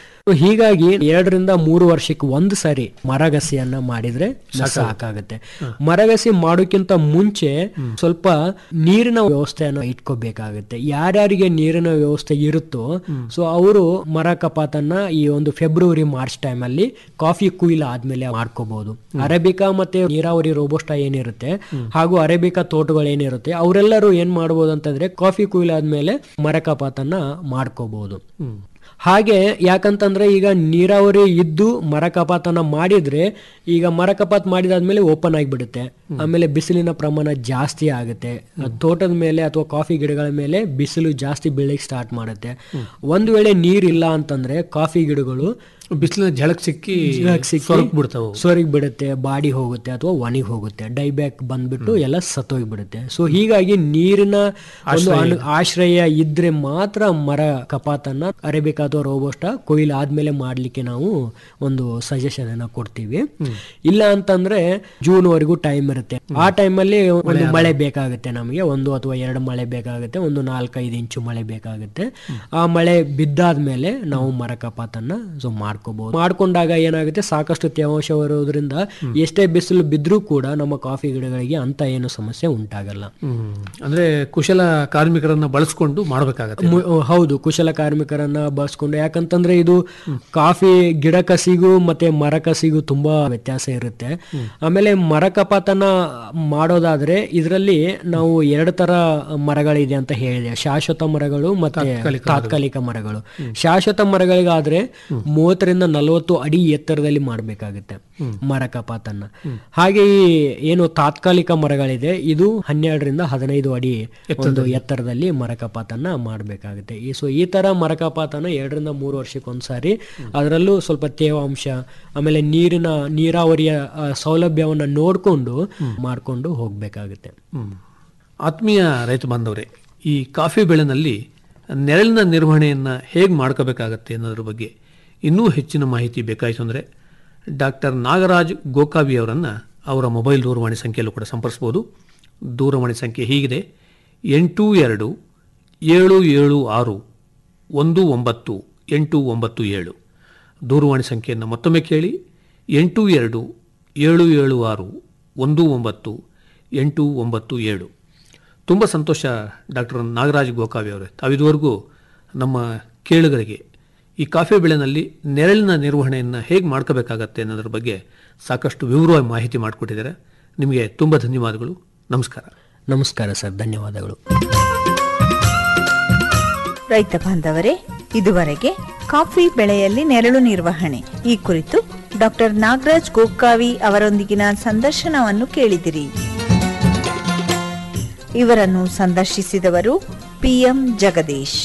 ಹೀಗಾಗಿ ಎರಡರಿಂದ ಮೂರು ವರ್ಷಕ್ಕೆ ಒಂದು ಸಾರಿ ಮರಗಸಿಯನ್ನ ಮಾಡಿದ್ರೆ ಸಾಕಾಗುತ್ತೆ ಮರಗಸಿ ಮಾಡೋಕ್ಕಿಂತ ಮುಂಚೆ ಸ್ವಲ್ಪ ನೀರಿನ ವ್ಯವಸ್ಥೆಯನ್ನು ಇಟ್ಕೋಬೇಕಾಗುತ್ತೆ ಯಾರ್ಯಾರಿಗೆ ನೀರಿನ ವ್ಯವಸ್ಥೆ ಇರುತ್ತೋ ಸೊ ಅವರು ಮರ ಕಪಾತನ್ನ ಈ ಒಂದು ಫೆಬ್ರವರಿ ಮಾರ್ಚ್ ಟೈಮ್ ಅಲ್ಲಿ ಕಾಫಿ ಕುಯ್ಲ್ ಆದ್ಮೇಲೆ ಮಾಡ್ಕೋಬಹುದು ಅರೇಬಿಕಾ ಮತ್ತೆ ನೀರಾವರಿ ರೋಬೋಸ್ಟ ಏನಿರುತ್ತೆ ಹಾಗೂ ಅರೇಬಿಕಾ ತೋಟಗಳು ಏನಿರುತ್ತೆ ಅವರೆಲ್ಲರೂ ಏನ್ ಮಾಡ್ಬೋದು ಅಂತಂದ್ರೆ ಕಾಫಿ ಕುಯ್ಲ್ ಆದ್ಮೇಲೆ ಮರ ಕಪಾತನ್ನ ಮಾಡ್ಕೋಬಹುದು ಹಾಗೆ ಯಾಕಂತಂದ್ರೆ ಈಗ ನೀರಾವರಿ ಇದ್ದು ಮರ ಕಪಾತನ ಮಾಡಿದ್ರೆ ಈಗ ಮರ ಕಪಾತ್ ಮಾಡಿದಾದ್ಮೇಲೆ ಓಪನ್ ಆಗಿಬಿಡುತ್ತೆ ಆಮೇಲೆ ಬಿಸಿಲಿನ ಪ್ರಮಾಣ ಜಾಸ್ತಿ ಆಗುತ್ತೆ ತೋಟದ ಮೇಲೆ ಅಥವಾ ಕಾಫಿ ಗಿಡಗಳ ಮೇಲೆ ಬಿಸಿಲು ಜಾಸ್ತಿ ಬೀಳಲಿಕ್ಕೆ ಸ್ಟಾರ್ಟ್ ಮಾಡುತ್ತೆ ಒಂದು ವೇಳೆ ನೀರಿಲ್ಲ ಅಂತಂದ್ರೆ ಕಾಫಿ ಗಿಡಗಳು ಬಿಸಿಲಿನ ಝಳಕ್ ಸಿಕ್ಕಿ ಸೊರಗ್ ಬಿಡ್ತಾವು ಸೊರಗಿ ಬಿಡುತ್ತೆ ಬಾಡಿ ಹೋಗುತ್ತೆ ಅಥವಾ ಒಣಗಿ ಹೋಗುತ್ತೆ ಡೈಬ್ಯಾಕ್ ಬಂದ್ಬಿಟ್ಟು ಎಲ್ಲ ಸತ್ತೋಗಿ ಬಿಡುತ್ತೆ ಸೊ ಹೀಗಾಗಿ ನೀರಿನ ಒಂದು ಅನು- ಆಶ್ರಯ ಇದ್ರೆ ಮಾತ್ರ ಮರ ಕಪಾತನ್ನ ಅರೇಬಿಕ್ ಅಥವಾ ರೋಬೋಸ್ಟ ಕೊಯ್ಲು ಆದ್ಮೇಲೆ ಮಾಡ್ಲಿಕ್ಕೆ ನಾವು ಒಂದು ಸಜೆಷನ್ ಅನ್ನ ಕೊಡ್ತೀವಿ ಇಲ್ಲ ಅಂತಂದ್ರೆ ಜೂನ್ ವರೆಗೂ ಟೈಮ್ ಇರುತ್ತೆ ಆ ಟೈಮಲ್ಲಿ ಒಂದು ಮಳೆ ಬೇಕಾಗುತ್ತೆ ನಮಗೆ ಒಂದು ಅಥವಾ ಎರಡು ಮಳೆ ಬೇಕಾಗುತ್ತೆ ಒಂದು ನಾಲ್ಕೈದು ಇಂಚು ಮಳೆ ಬೇಕಾಗುತ್ತೆ ಆ ಮಳೆ ಬಿದ್ದಾದ್ಮೇಲೆ ನಾವು ಮರ ಕಪಾತನ್ನ ಸೊ ಮಾಡ್ಕೋಬಹುದು ಮಾಡ್ಕೊಂಡಾಗ ಏನಾಗುತ್ತೆ ಸಾಕಷ್ಟು ತೇವಾಂಶ ಬರೋದ್ರಿಂದ ಎಷ್ಟೇ ಬಿಸಿಲು ಬಿದ್ರೂ ಕೂಡ ನಮ್ಮ ಕಾಫಿ ಗಿಡಗಳಿಗೆ ಅಂತ ಏನು ಸಮಸ್ಯೆ ಉಂಟಾಗಲ್ಲ ಹ್ಮ್. ಅಂದ್ರೆ ಕುಶಲ ಕಾರ್ಮಿಕರನ್ನ ಬಳಸ್ಕೊಂಡು ಮಾಡ್ಬೇಕಾಗತ್ತೆ ಮು- ಹೌದು ಕುಶಲ ಕಾರ್ಮಿಕರನ್ನ ಬಳಸ್ಕೊಂಡು ಯಾಕಂತಂದ್ರೆ ಇದು ಕಾಫಿ ಗಿಡ ಕಸಿಗೂ ಮತ್ತೆ ಮರ ಕಸಿಗೂ ತುಂಬಾ ವ್ಯತ್ಯಾಸ ಇರುತ್ತೆ ಆಮೇಲೆ ಮರ ಕಪಾತನ ಮಾಡೋದಾದ್ರೆ ಇದರಲ್ಲಿ ನಾವು ಎರಡು ತರ ಮರಗಳಿದೆ ಅಂತ ಹೇಳಿದೆ ಶಾಶ್ವತ ಮರಗಳು ಮತ್ತೆ ತಾತ್ಕಾಲಿಕ ಮರಗಳು ಶಾಶ್ವತ ಮರಗಳಿಗಾದ್ರೆ ಮೂವತ್ತರಿಂದ ನಲವತ್ತು ಅಡಿ ಎತ್ತರದಲ್ಲಿ ಮಾಡಬೇಕಾಗುತ್ತೆ ಮರ ಕಪಾತನ್ನ ಹಾಗೆ ಈ ಏನು ತಾತ್ಕಾಲಿಕ ಮರಗಳಿದೆ ಇದು ಹನ್ನೆರಡರಿಂದ ಹದಿನೈದು ಅಡಿ ಒಂದು ಎತ್ತರದಲ್ಲಿ ಮರ ಕಪಾತನ್ನ ಮಾಡಬೇಕಾಗುತ್ತೆ ಈ ಸೊ ಈ ತರ ಮರ ಕಪಾತನ ಎರಡರಿಂದ ಮೂರು ವರ್ಷಕ್ಕೊಂದ್ಸಾರಿ ಅದರಲ್ಲೂ ಸ್ವಲ್ಪ ತೇವಾಂಶ ಆಮೇಲೆ ನೀರಿನ ನೀರಾವರಿಯ ಆ, ಸೌಲಭ್ಯವನ್ನ ನೋಡ್ಕೊಂಡು ಮಾಡ್ಕೊಂಡು ಹೋಗ್ಬೇಕಾಗುತ್ತೆ ಹ್ಮ್. ಆತ್ಮೀಯ ರೈತ ಬಾಂಧವರೇ ಈ ಕಾಫಿ ಬೆಳೆನಲ್ಲಿ ನೆರಳಿನ ನಿರ್ವಹಣೆಯನ್ನು ಹೇಗೆ ಮಾಡ್ಕೋಬೇಕಾಗತ್ತೆ ಅನ್ನೋದ್ರ ಬಗ್ಗೆ ಇನ್ನೂ ಹೆಚ್ಚಿನ ಮಾಹಿತಿ ಬೇಕಾಯಿತು ಅಂದರೆ ಡಾಕ್ಟರ್ ನಾಗರಾಜ್ ಗೋಕಾವಿ ಅವರನ್ನು ಅವರ ಮೊಬೈಲ್ ದೂರವಾಣಿ ಸಂಖ್ಯೆಯಲ್ಲೂ ಕೂಡ ಸಂಪರ್ಸ್ಬೋದು ದೂರವಾಣಿ ಸಂಖ್ಯೆ ಹೀಗಿದೆ ಎಂಟು ಎರಡು ಏಳು ಏಳು ಆರು ಒಂದು ಒಂಬತ್ತು ಎಂಟು ಒಂಬತ್ತು ಏಳು ದೂರವಾಣಿ ಸಂಖ್ಯೆಯನ್ನು ಮತ್ತೊಮ್ಮೆ ಕೇಳಿ ಎಂಟು ಎರಡು ಏಳು ಏಳು ಆರು ಒಂದು ಒಂಬತ್ತು ಎಂಟು ಒಂಬತ್ತು ಏಳು ತುಂಬ ಸಂತೋಷ ಡಾಕ್ಟರ್ ನಾಗರಾಜ್ ಗೋಕಾವಿ ಅವರೇ ತಾವಿದುವರೆಗೂ ನಮ್ಮ ಕೇಳುಗರಿಗೆ ಈ ಕಾಫಿ ಬೆಳೆನಲ್ಲಿ ನೆರಳಿನ ನಿರ್ವಹಣೆಯನ್ನು ಹೇಗೆ ಮಾಡ್ಕೋಬೇಕಾಗತ್ತೆ ಅನ್ನೋದ್ರ ಬಗ್ಗೆ ಸಾಕಷ್ಟು ವಿವರವಾಗಿ ಮಾಹಿತಿ ಮಾಡಿಕೊಟ್ಟಿದ್ದಾರೆ ನಿಮಗೆ ತುಂಬ ಧನ್ಯವಾದಗಳು ನಮಸ್ಕಾರ ನಮಸ್ಕಾರ ಸರ್ ಧನ್ಯವಾದಗಳು ರೈತ ಬಾಂಧವರೇ ಇದುವರೆಗೆ ಕಾಫಿ ಬೆಳೆಯಲ್ಲಿ ನೆರಳು ನಿರ್ವಹಣೆ ಈ ಕುರಿತು ಡಾಕ್ಟರ್ ನಾಗರಾಜ್ ಗೋಕಾವಿ ಅವರೊಂದಿಗಿನ ಸಂದರ್ಶನವನ್ನು ಕೇಳಿದಿರಿ ಇವರನ್ನು ಸಂದರ್ಶಿಸಿದವರು ಪಿಎಂ ಜಗದೀಶ್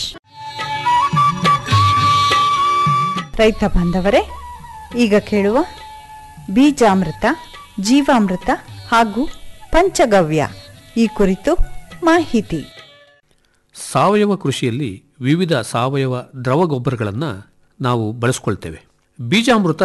ರೈತ ಬಾಂಧವರೇ ಈಗ ಕೇಳುವ ಬೀಜಾಮೃತ ಜೀವಾಮೃತ ಹಾಗೂ ಪಂಚಗವ್ಯ ಈ ಕುರಿತು ಮಾಹಿತಿ ಸಾವಯವ ಕೃಷಿಯಲ್ಲಿ ವಿವಿಧ ಸಾವಯವ ದ್ರವ ಗೊಬ್ಬರಗಳನ್ನು ನಾವು ಬಳಸ್ಕೊಳ್ತೇವೆ ಬೀಜಾಮೃತ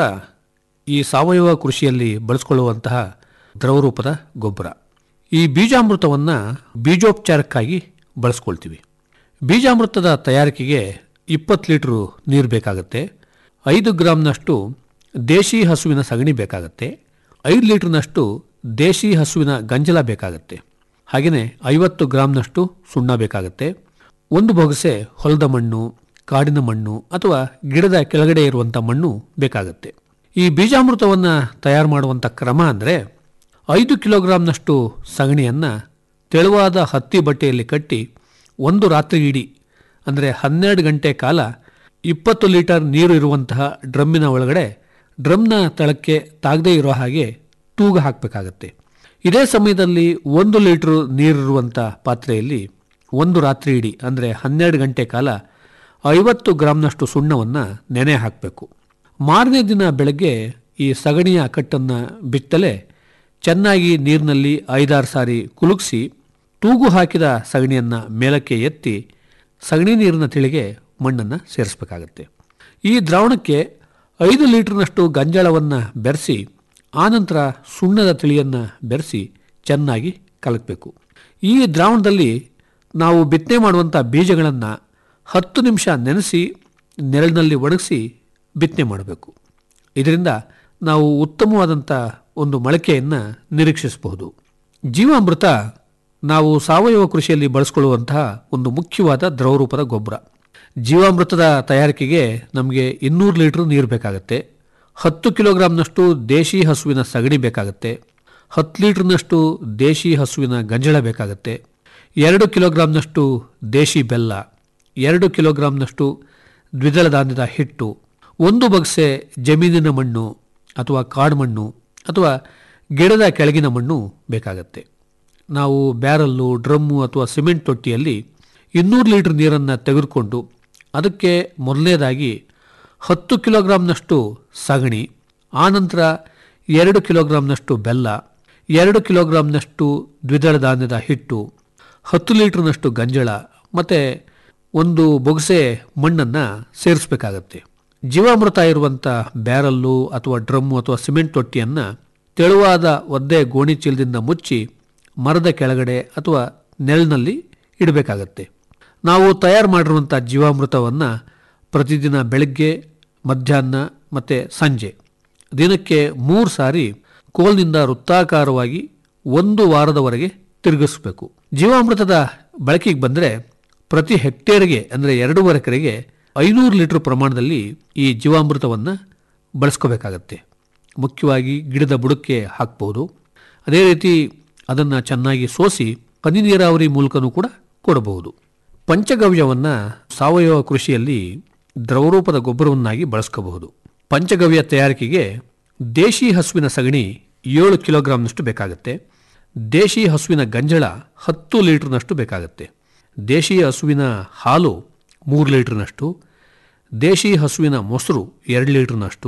ಈ ಸಾವಯವ ಕೃಷಿಯಲ್ಲಿ ಬಳಸ್ಕೊಳ್ಳುವಂತಹ ದ್ರವರೂಪದ ಗೊಬ್ಬರ ಈ ಬೀಜಾಮೃತವನ್ನು ಬೀಜೋಪಚಾರಕ್ಕಾಗಿ ಬಳಸ್ಕೊಳ್ತೀವಿ ಬೀಜಾಮೃತದ ತಯಾರಿಕೆಗೆ ಇಪ್ಪತ್ತು ಲೀಟ್ರು ನೀರು ಬೇಕಾಗುತ್ತೆ ಐದು ಗ್ರಾಮ್ನಷ್ಟು ದೇಶಿ ಹಸುವಿನ ಸಗಣಿ ಬೇಕಾಗುತ್ತೆ ಐದು ಲೀಟ್ರ್ನಷ್ಟು ದೇಶಿ ಹಸುವಿನ ಗಂಜಲ ಬೇಕಾಗುತ್ತೆ ಹಾಗೆಯೇ ಐವತ್ತು ಗ್ರಾಮ್ನಷ್ಟು ಸುಣ್ಣ ಬೇಕಾಗುತ್ತೆ ಒಂದು ಬೊಗಸೆ ಹೊಲದ ಮಣ್ಣು ಕಾಡಿನ ಮಣ್ಣು ಅಥವಾ ಗಿಡದ ಕೆಳಗಡೆ ಇರುವಂಥ ಮಣ್ಣು ಬೇಕಾಗುತ್ತೆ ಈ ಬೀಜಾಮೃತವನ್ನು ತಯಾರು ಮಾಡುವಂಥ ಕ್ರಮ ಅಂದರೆ ಐದು ಕಿಲೋಗ್ರಾಮ್ನಷ್ಟು ಸಗಣಿಯನ್ನು ತೆಳುವಾದ ಹತ್ತಿ ಬಟ್ಟೆಯಲ್ಲಿ ಕಟ್ಟಿ ಒಂದು ರಾತ್ರಿ ಇಡೀ ಅಂದರೆ ಹನ್ನೆರಡು ಗಂಟೆ ಕಾಲ ಇಪ್ಪತ್ತು ಲೀಟರ್ ನೀರು ಇರುವಂತಹ ಡ್ರಮ್ಮಿನ ಒಳಗಡೆ ಡ್ರಮ್ನ ತಳಕ್ಕೆ ತಾಗದೇ ಇರೋ ಹಾಗೆ ತೂಗು ಹಾಕಬೇಕಾಗತ್ತೆ ಇದೇ ಸಮಯದಲ್ಲಿ ಒಂದು ಲೀಟರ್ ನೀರಿರುವಂಥ ಪಾತ್ರೆಯಲ್ಲಿ ಒಂದು ರಾತ್ರಿ ಇಡೀ ಅಂದರೆ ಹನ್ನೆರಡು ಗಂಟೆ ಕಾಲ ಐವತ್ತು ಗ್ರಾಮ್ನಷ್ಟು ಸುಣ್ಣವನ್ನು ನೆನೆ ಹಾಕಬೇಕು ಮಾರನೇ ದಿನ ಬೆಳಗ್ಗೆ ಈ ಸಗಣಿಯ ಕಟ್ಟನ್ನು ಬಿತ್ತಲೆ ಚೆನ್ನಾಗಿ ನೀರಿನಲ್ಲಿ ಐದಾರು ಸಾರಿ ಕುಲುಕಿಸಿ ತೂಗು ಹಾಕಿದ ಸಗಣಿಯನ್ನು ಮೇಲಕ್ಕೆ ಎತ್ತಿ ಸಗಣಿ ನೀರಿನ ತಿಳಿಗೆ ಮಣ್ಣನ್ನು ಸೇರಿಸಬೇಕಾಗತ್ತೆ ಈ ದ್ರಾವಣಕ್ಕೆ ಐದು ಲೀಟರ್ನಷ್ಟು ಗಂಜಾಳವನ್ನು ಬೆರೆಸಿ ಆನಂತರ ಸುಣ್ಣದ ತಿಳಿಯನ್ನು ಬೆರೆಸಿ ಚೆನ್ನಾಗಿ ಕಲಕಬೇಕು ಈ ದ್ರಾವಣದಲ್ಲಿ ನಾವು ಬಿತ್ತನೆ ಮಾಡುವಂಥ ಬೀಜಗಳನ್ನು ಹತ್ತು ನಿಮಿಷ ನೆನೆಸಿ ನೆರಳಿನಲ್ಲಿ ಒಣಗಿಸಿ ಬಿತ್ತನೆ ಮಾಡಬೇಕು ಇದರಿಂದ ನಾವು ಉತ್ತಮವಾದಂಥ ಒಂದು ಮೊಳಕೆಯನ್ನು ನಿರೀಕ್ಷಿಸಬಹುದು ಜೀವಾಮೃತ ನಾವು ಸಾವಯವ ಕೃಷಿಯಲ್ಲಿ ಬಳಸ್ಕೊಳ್ಳುವಂತಹ ಒಂದು ಮುಖ್ಯವಾದ ದ್ರವರೂಪದ ಗೊಬ್ಬರ ಜೀವಾಮೃತದ ತಯಾರಿಕೆಗೆ ನಮಗೆ ಇನ್ನೂರು ಲೀಟ್ರ್ ನೀರು ಬೇಕಾಗುತ್ತೆ ಹತ್ತು ಕಿಲೋಗ್ರಾಮ್ನಷ್ಟು ದೇಶಿ ಹಸುವಿನ ಸಗಣಿ ಬೇಕಾಗುತ್ತೆ ಹತ್ತು ಲೀಟ್ರ್ನಷ್ಟು ದೇಶಿ ಹಸುವಿನ ಗಂಜಳ ಬೇಕಾಗುತ್ತೆ ಎರಡು ಕಿಲೋಗ್ರಾಮ್ನಷ್ಟು ದೇಶಿ ಬೆಲ್ಲ ಎರಡು ಕಿಲೋಗ್ರಾಮ್ನಷ್ಟು ದ್ವಿದಳ ಧಾನ್ಯದ ಹಿಟ್ಟು ಒಂದು ಬಗ್ಸೆ ಜಮೀನಿನ ಮಣ್ಣು ಅಥವಾ ಕಾಡು ಮಣ್ಣು ಅಥವಾ ಗಿಡದ ಕೆಳಗಿನ ಮಣ್ಣು ಬೇಕಾಗತ್ತೆ ನಾವು ಬ್ಯಾರಲ್ಲು ಡ್ರಮ್ಮು ಅಥವಾ ಸಿಮೆಂಟ್ ತೊಟ್ಟಿಯಲ್ಲಿ ಇನ್ನೂರು ಲೀಟರ್ ನೀರನ್ನು ತೆಗೆದುಕೊಂಡು ಅದಕ್ಕೆ ಮೊದಲನೇದಾಗಿ ಹತ್ತು ಕಿಲೋಗ್ರಾಂನಷ್ಟು ಸಗಣಿ ಆನಂತರ ಎರಡು ಕಿಲೋಗ್ರಾಂನಷ್ಟು ಬೆಲ್ಲ ಎರಡು ಕಿಲೋಗ್ರಾಂನಷ್ಟು ದ್ವಿದಳ ಧಾನ್ಯದ ಹಿಟ್ಟು ಹತ್ತು ಲೀಟರ್ನಷ್ಟು ಗಂಜಳ ಮತ್ತು ಒಂದು ಬೊಗಸೆ ಮಣ್ಣನ್ನು ಸೇರಿಸಬೇಕಾಗತ್ತೆ ಜೀವಾಮೃತ ಇರುವಂಥ ಬ್ಯಾರಲ್ಲು ಅಥವಾ ಡ್ರಮ್ಮು ಅಥವಾ ಸಿಮೆಂಟ್ ತೊಟ್ಟಿಯನ್ನು ತೆಳುವಾದ ಒದ್ದೆ ಗೋಣಿ ಚೀಲದಿಂದ ಮುಚ್ಚಿ ಮರದ ಕೆಳಗಡೆ ಅಥವಾ ನೆರಳಿನಲ್ಲಿ ಇಡಬೇಕಾಗತ್ತೆ ನಾವು ತಯಾರು ಮಾಡಿರುವಂಥ ಜೀವಾಮೃತವನ್ನು ಪ್ರತಿದಿನ ಬೆಳಗ್ಗೆ ಮಧ್ಯಾಹ್ನ ಮತ್ತು ಸಂಜೆ ದಿನಕ್ಕೆ ಮೂರು ಸಾರಿ ಕೋಲ್ನಿಂದ ವೃತ್ತಾಕಾರವಾಗಿ ಒಂದು ವಾರದವರೆಗೆ ತಿರುಗಿಸಬೇಕು ಜೀವಾಮೃತದ ಬಳಕೆಗೆ ಬಂದರೆ ಪ್ರತಿ ಹೆಕ್ಟೇರ್ಗೆ ಅಂದರೆ ಎರಡೂವರೆ ಎಕರೆಗೆ ಐನೂರು ಲೀಟರ್ ಪ್ರಮಾಣದಲ್ಲಿ ಈ ಜೀವಾಮೃತವನ್ನು ಬಳಸ್ಕೋಬೇಕಾಗತ್ತೆ ಮುಖ್ಯವಾಗಿ ಗಿಡದ ಬುಡಕ್ಕೆ ಹಾಕ್ಬೋದು ಅದೇ ರೀತಿ ಅದನ್ನು ಚೆನ್ನಾಗಿ ಸೋಸಿ ಹನಿ ನೀರಾವರಿ ಮೂಲಕನೂ ಕೂಡ ಕೊಡಬಹುದು ಪಂಚಗವ್ಯವನ್ನು ಸಾವಯವ ಕೃಷಿಯಲ್ಲಿ ದ್ರವರೂಪದ ಗೊಬ್ಬರವನ್ನಾಗಿ ಬಳಸ್ಕೋಬಹುದು ಪಂಚಗವ್ಯ ತಯಾರಿಕೆಗೆ ದೇಶಿ ಹಸುವಿನ ಸಗಣಿ ಏಳು ಕಿಲೋಗ್ರಾಂನಷ್ಟು ಬೇಕಾಗುತ್ತೆ ದೇಶಿ ಹಸುವಿನ ಗಂಜಳ ಹತ್ತು ಲೀಟರ್ನಷ್ಟು ಬೇಕಾಗುತ್ತೆ ದೇಶಿ ಹಸುವಿನ ಹಾಲು ಮೂರು ಲೀಟರ್ನಷ್ಟು ದೇಶಿ ಹಸುವಿನ ಮೊಸರು ಎರಡು ಲೀಟರ್ನಷ್ಟು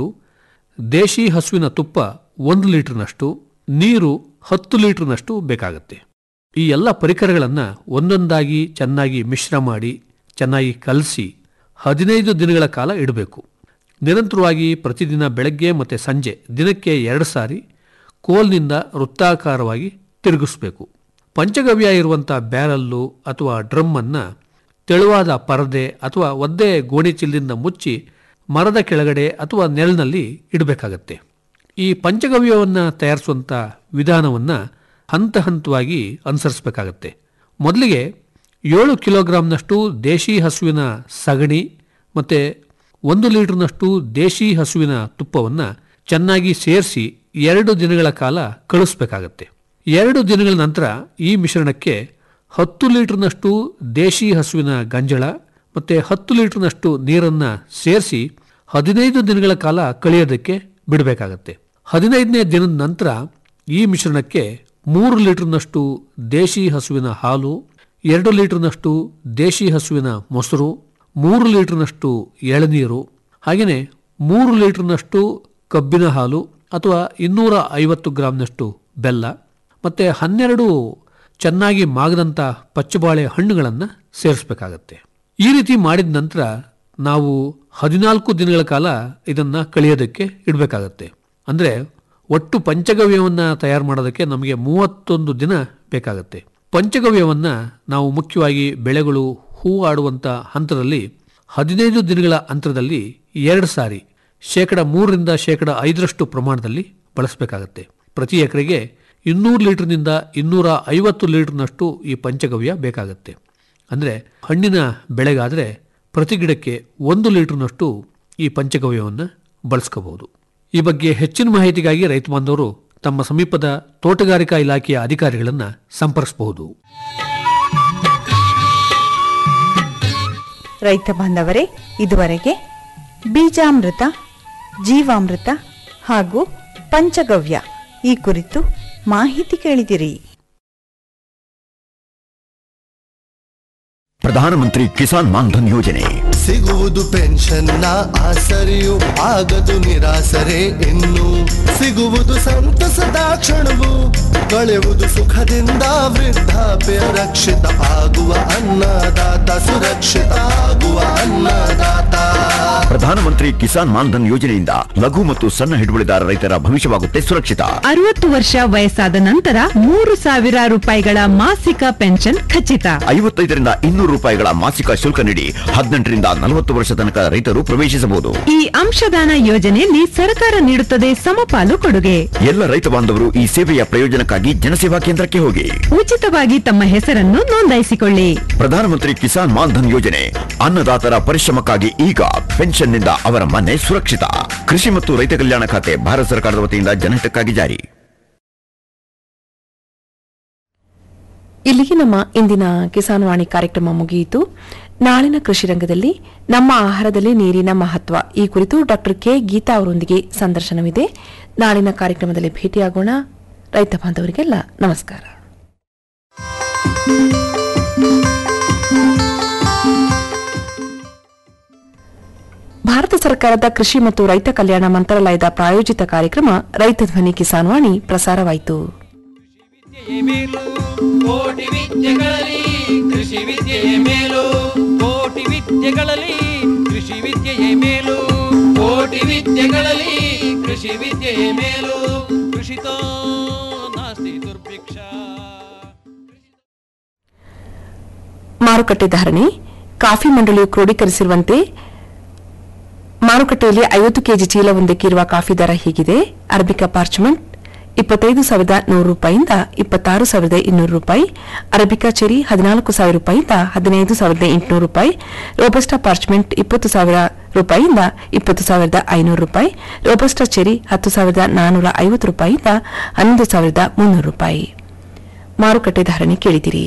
ದೇಶಿ ಹಸುವಿನ ತುಪ್ಪ ಒಂದು ಲೀಟರ್ನಷ್ಟು ನೀರು ಹತ್ತು ಲೀಟರ್ನಷ್ಟು ಬೇಕಾಗುತ್ತೆ ಈ ಎಲ್ಲ ಪರಿಕರಗಳನ್ನು ಒಂದೊಂದಾಗಿ ಚೆನ್ನಾಗಿ ಮಿಶ್ರ ಮಾಡಿ ಚೆನ್ನಾಗಿ ಕಲಸಿ ಹದಿನೈದು ದಿನಗಳ ಕಾಲ ಇಡಬೇಕು ನಿರಂತರವಾಗಿ ಪ್ರತಿದಿನ ಬೆಳಗ್ಗೆ ಮತ್ತು ಸಂಜೆ ದಿನಕ್ಕೆ ಎರಡು ಸಾರಿ ಕೋಲ್ನಿಂದ ವೃತ್ತಾಕಾರವಾಗಿ ತಿರುಗಿಸಬೇಕು ಪಂಚಗವ್ಯ ಇರುವಂಥ ಬ್ಯಾರಲ್ಲು ಅಥವಾ ಡ್ರಮ್ಮನ್ನು ತೆಳುವಾದ ಪರದೆ ಅಥವಾ ಒದ್ದೆ ಗೋಣಿ ಚಿಲ್ಲಿಂದ ಮುಚ್ಚಿ ಮರದ ಕೆಳಗಡೆ ಅಥವಾ ನೆರಳಿನಲ್ಲಿ ಇಡಬೇಕಾಗತ್ತೆ ಈ ಪಂಚಗವ್ಯವನ್ನು ತಯಾರಿಸುವಂಥ ವಿಧಾನವನ್ನು ಹಂತ ಹಂತವಾಗಿ ಅನುಸರಿಸಬೇಕಾಗತ್ತೆ ಮೊದಲಿಗೆ ಏಳು ಕಿಲೋಗ್ರಾಂನಷ್ಟು ದೇಶಿ ಹಸುವಿನ ಸಗಣಿ ಮತ್ತು ಒಂದು ಲೀಟರ್ನಷ್ಟು ದೇಶಿ ಹಸುವಿನ ತುಪ್ಪವನ್ನು ಚೆನ್ನಾಗಿ ಸೇರಿಸಿ ಎರಡು ದಿನಗಳ ಕಾಲ ಕಳಿಸ್ಬೇಕಾಗತ್ತೆ ಎರಡು ದಿನಗಳ ನಂತರ ಈ ಮಿಶ್ರಣಕ್ಕೆ ಹತ್ತು ಲೀಟರ್ನಷ್ಟು ದೇಶಿ ಹಸುವಿನ ಗಂಜಳ ಮತ್ತು ಹತ್ತು ಲೀಟರ್ನಷ್ಟು ನೀರನ್ನು ಸೇರಿಸಿ ಹದಿನೈದು ದಿನಗಳ ಕಾಲ ಕಳೆಯೋದಕ್ಕೆ ಬಿಡಬೇಕಾಗತ್ತೆ ಹದಿನೈದನೇ ದಿನದ ನಂತರ ಈ ಮಿಶ್ರಣಕ್ಕೆ ಮೂರು ಲೀಟರ್ನಷ್ಟು ದೇಶಿ ಹಸುವಿನ ಹಾಲು ಎರಡು ಲೀಟರ್ನಷ್ಟು ದೇಶಿ ಹಸುವಿನ ಮೊಸರು ಮೂರು ಲೀಟರ್ನಷ್ಟು ಎಳನೀರು ಹಾಗೆಯೇ ಮೂರು ಲೀಟರ್ನಷ್ಟು ಕಬ್ಬಿನ ಹಾಲು ಅಥವಾ ಇನ್ನೂರ ಐವತ್ತು ಗ್ರಾಂನಷ್ಟು ಬೆಲ್ಲ ಮತ್ತು ಹನ್ನೆರಡು ಚೆನ್ನಾಗಿ ಮಾಗದಂಥ ಪಚ್ಚಬಾಳೆ ಹಣ್ಣುಗಳನ್ನು ಸೇರಿಸಬೇಕಾಗತ್ತೆ ಈ ರೀತಿ ಮಾಡಿದ ನಂತರ ನಾವು ಹದಿನಾಲ್ಕು ದಿನಗಳ ಕಾಲ ಇದನ್ನು ಕಳಿಯೋದಕ್ಕೆ ಇಡಬೇಕಾಗತ್ತೆ ಅಂದರೆ ಒಟ್ಟು ಪಂಚಗವ್ಯವನ್ನು ತಯಾರು ಮಾಡೋದಕ್ಕೆ ನಮಗೆ ಮೂವತ್ತೊಂದು ದಿನ ಬೇಕಾಗತ್ತೆ ಪಂಚಗವ್ಯವನ್ನು ನಾವು ಮುಖ್ಯವಾಗಿ ಬೆಳೆಗಳು ಹೂ ಆಡುವಂಥ ಹಂತದಲ್ಲಿ ಹದಿನೈದು ದಿನಗಳ ಅಂತರದಲ್ಲಿ ಎರಡು ಸಾರಿ ಶೇಕಡ ಮೂರರಿಂದ ಶೇಕಡ ಐದರಷ್ಟು ಪ್ರಮಾಣದಲ್ಲಿ ಬಳಸಬೇಕಾಗತ್ತೆ ಪ್ರತಿ ಎಕರೆಗೆ ಇನ್ನೂರು ಲೀಟರ್ನಿಂದ ಇನ್ನೂರ ಐವತ್ತು ಲೀಟರ್ನಷ್ಟು ಈ ಪಂಚಗವ್ಯ ಬೇಕಾಗತ್ತೆ ಅಂದರೆ ಹಣ್ಣಿನ ಬೆಳೆಗಾದರೆ ಪ್ರತಿ ಗಿಡಕ್ಕೆ ಒಂದು ಲೀಟರ್ನಷ್ಟು ಈ ಪಂಚಗವ್ಯವನ್ನು ಬಳಸ್ಕೋಬಹುದು ಈ ಬಗ್ಗೆ ಹೆಚ್ಚಿನ ಮಾಹಿತಿಗಾಗಿ ರೈತ ಬಾಂಧವರು ತಮ್ಮ ಸಮೀಪದ ತೋಟಗಾರಿಕಾ ಇಲಾಖೆಯ ಅಧಿಕಾರಿಗಳನ್ನು ಸಂಪರ್ಕಿಸಬಹುದು ರೈತ ಬಾಂಧವರೇ ಇದುವರೆಗೆ ಬೀಜಾಮೃತ ಜೀವಾಮೃತ ಹಾಗೂ ಪಂಚಗವ್ಯ ಈ ಕುರಿತು ಮಾಹಿತಿ ಕೇಳಿದಿರಿ ಪ್ರಧಾನಮಂತ್ರಿ ಕಿಸಾನ್ ಮಾನ್ಧನ್ ಯೋಜನೆ ಸಿಗುವುದು ಪೆನ್ಷನ್ನ ಆಸರೆಯು ಆಗದು ನಿರಾಸರೆ ಇನ್ನು ಸಿಗುವುದು ಸಂತಸದ ಕ್ಷಣವು ಕಳೆಯುವುದು ಸುಖದಿಂದ ವೃದ್ಧಾಪ್ಯ ರಕ್ಷಿತ ಆಗುವ ಅನ್ನದಾತ ಸುರಕ್ಷಿತ ಆಗುವ ಅನ್ನದಾತ ಪ್ರಧಾನಮಂತ್ರಿ ಕಿಸಾನ್ ಮಾನ್ಧನ್ ಯೋಜನೆಯಿಂದ ಲಘು ಮತ್ತು ಸಣ್ಣ ಹಿಡುವಳಿದಾರ ರೈತರ ಭವಿಷ್ಯವಾಗುತ್ತೆ ಸುರಕ್ಷಿತ ಅರವತ್ತು ವರ್ಷ ವಯಸ್ಸಾದ ನಂತರ ಮೂರು ಸಾವಿರ ರೂಪಾಯಿಗಳ ಮಾಸಿಕ ಪೆನ್ಷನ್ ಖಚಿತ ಐವತ್ತೈದರಿಂದ ಇನ್ನೂರು ರೂಪಾಯಿಗಳ ಮಾಸಿಕ ಶುಲ್ಕ ನೀಡಿ ಹದಿನೆಂಟರಿಂದ ನಲವತ್ತು ವರ್ಷ ತನಕ ರೈತರು ಪ್ರವೇಶಿಸಬಹುದು ಈ ಅಂಶದಾನ ಯೋಜನೆಯಲ್ಲಿ ಸರ್ಕಾರ ನೀಡುತ್ತದೆ ಸಮಪಾಲು ಕೊಡುಗೆ ಎಲ್ಲ ರೈತ ಬಾಂಧವರು ಈ ಸೇವೆಯ ಪ್ರಯೋಜನಕ್ಕಾಗಿ ಜನಸೇವಾ ಕೇಂದ್ರಕ್ಕೆ ಹೋಗಿ ಉಚಿತವಾಗಿ ತಮ್ಮ ಹೆಸರನ್ನು ನೋಂದಾಯಿಸಿಕೊಳ್ಳಿ ಪ್ರಧಾನಮಂತ್ರಿ ಕಿಸಾನ್ ಮಾನ್ಧನ್ ಯೋಜನೆ ಅನ್ನದಾತರ ಪರಿಶ್ರಮಕ್ಕಾಗಿ ಈಗ ಪೆನ್ಷನ್ನಿಂದ ಅವರ ಮನೆ ಸುರಕ್ಷಿತ ಕೃಷಿ ಮತ್ತು ರೈತ ಕಲ್ಯಾಣ ಖಾತೆ ಭಾರತ ಸರ್ಕಾರದ ವತಿಯಿಂದ ಜನಹಿತಕ್ಕಾಗಿ ಜಾರಿ ಇಲ್ಲಿಗೆ ನಮ್ಮ ಇಂದಿನ ಕಿಸಾನ್ ವಾಣಿ ಕಾರ್ಯಕ್ರಮ ಮುಗಿಯಿತು ನಾಳಿನ ಕೃಷಿ ರಂಗದಲ್ಲಿ ನಮ್ಮ ಆಹಾರದಲ್ಲಿ ನೀರಿನ ಮಹತ್ವ ಈ ಕುರಿತು ಡಾಕ್ಟರ್ ಕೆ ಗೀತಾ ಅವರೊಂದಿಗೆ ಸಂದರ್ಶನವಿದೆ ನಾಳಿನ ಕಾರ್ಯಕ್ರಮದಲ್ಲಿ ಭೇಟಿಯಾಗೋಣ ರೈತ ಬಾಂಧವರಿಗೆಲ್ಲ ನಮಸ್ಕಾರ ಭಾರತ ಸರ್ಕಾರದ ಕೃಷಿ ಮತ್ತು ರೈತ ಕಲ್ಯಾಣ ಮಂತ್ರಾಲಯದ ಪ್ರಾಯೋಜಿತ ಕಾರ್ಯಕ್ರಮ ರೈತ ಧ್ವನಿ ಕಿಸಾನ್ ವಾಣಿ ಪ್ರಸಾರವಾಯಿತು ಮೇಲು ಕೋಟಿ ವಿದ್ಯೆಗಳಲ್ಲಿ ಕೃಷಿ ವಿದ್ಯೆಯೇ ಮೇಲು ಕೋಟಿ ವಿದ್ಯೆಗಳಲ್ಲಿ ಕೃಷಿ ವಿದ್ಯೆಯೇ ಮೇಲು ಕೋಟಿ ವಿದ್ಯೆಗಳಲ್ಲಿ ಕೃಷಿ ವಿದ್ಯೆಯೇ ಮೇಲು ಕೃಷಿತೋ ನಾಸ್ತಿ ದುರ್ಭಿಕ್ಷ ಮಾರುಕಟ್ಟೆ ಧಾರಣೆ ಕಾಫಿ ಮಂಡಳಿಯು ಕ್ರೋಢೀಕರಿಸಿರುವಂತೆ ಮಾರುಕಟ್ಟೆಯಲ್ಲಿ ಐವತ್ತು ಕೆಜಿ ಚೀಲವೊಂದಕ್ಕೆ ಇರುವ ಕಾಫಿ ದರ ಹೀಗಿದೆ ಅರಬಿಕಾ ಪಾರ್ಚ್ಮೆಂಟ್ ಇಪ್ಪತ್ತೈದು ಸಾವಿರದ ನೂರು ರೂಪಾಯಿಯಿಂದ ಇಪ್ಪತ್ತಾರು ಸಾವಿರದ ಇನ್ನೂರು ರೂಪಾಯಿ ಅರಬಿಕಾ ಚೆರಿ ಹದಿನಾಲ್ಕು ಸಾವಿರ ರೂಪಾಯಿಯಿಂದ ಹದಿನೈದು ಸಾವಿರದ ಎಂಟುನೂರು ರೂಪಾಯಿ ರೋಬಸ್ಟಾ ಪಾರ್ಚ್ಮೆಂಟ್ ಇಪ್ಪತ್ತು ಸಾವಿರ ರೂಪಾಯಿಯಿಂದ ಇಪ್ಪತ್ತು ಸಾವಿರದ ಐನೂರು ರೂಪಾಯಿ ರೋಬಸ್ಟಾ ಚೆರಿ ಹತ್ತು ಸಾವಿರದ ನಾನ್ನೂರ ಐವತ್ತು ರೂಪಾಯಿಯಿಂದ ಹನ್ನೊಂದು ಸಾವಿರದ ಮುನ್ನೂರು ರೂಪಾಯಿ ಮಾರುಕಟ್ಟೆ ಧಾರಣೆ ಕೇಳಿದಿರಿ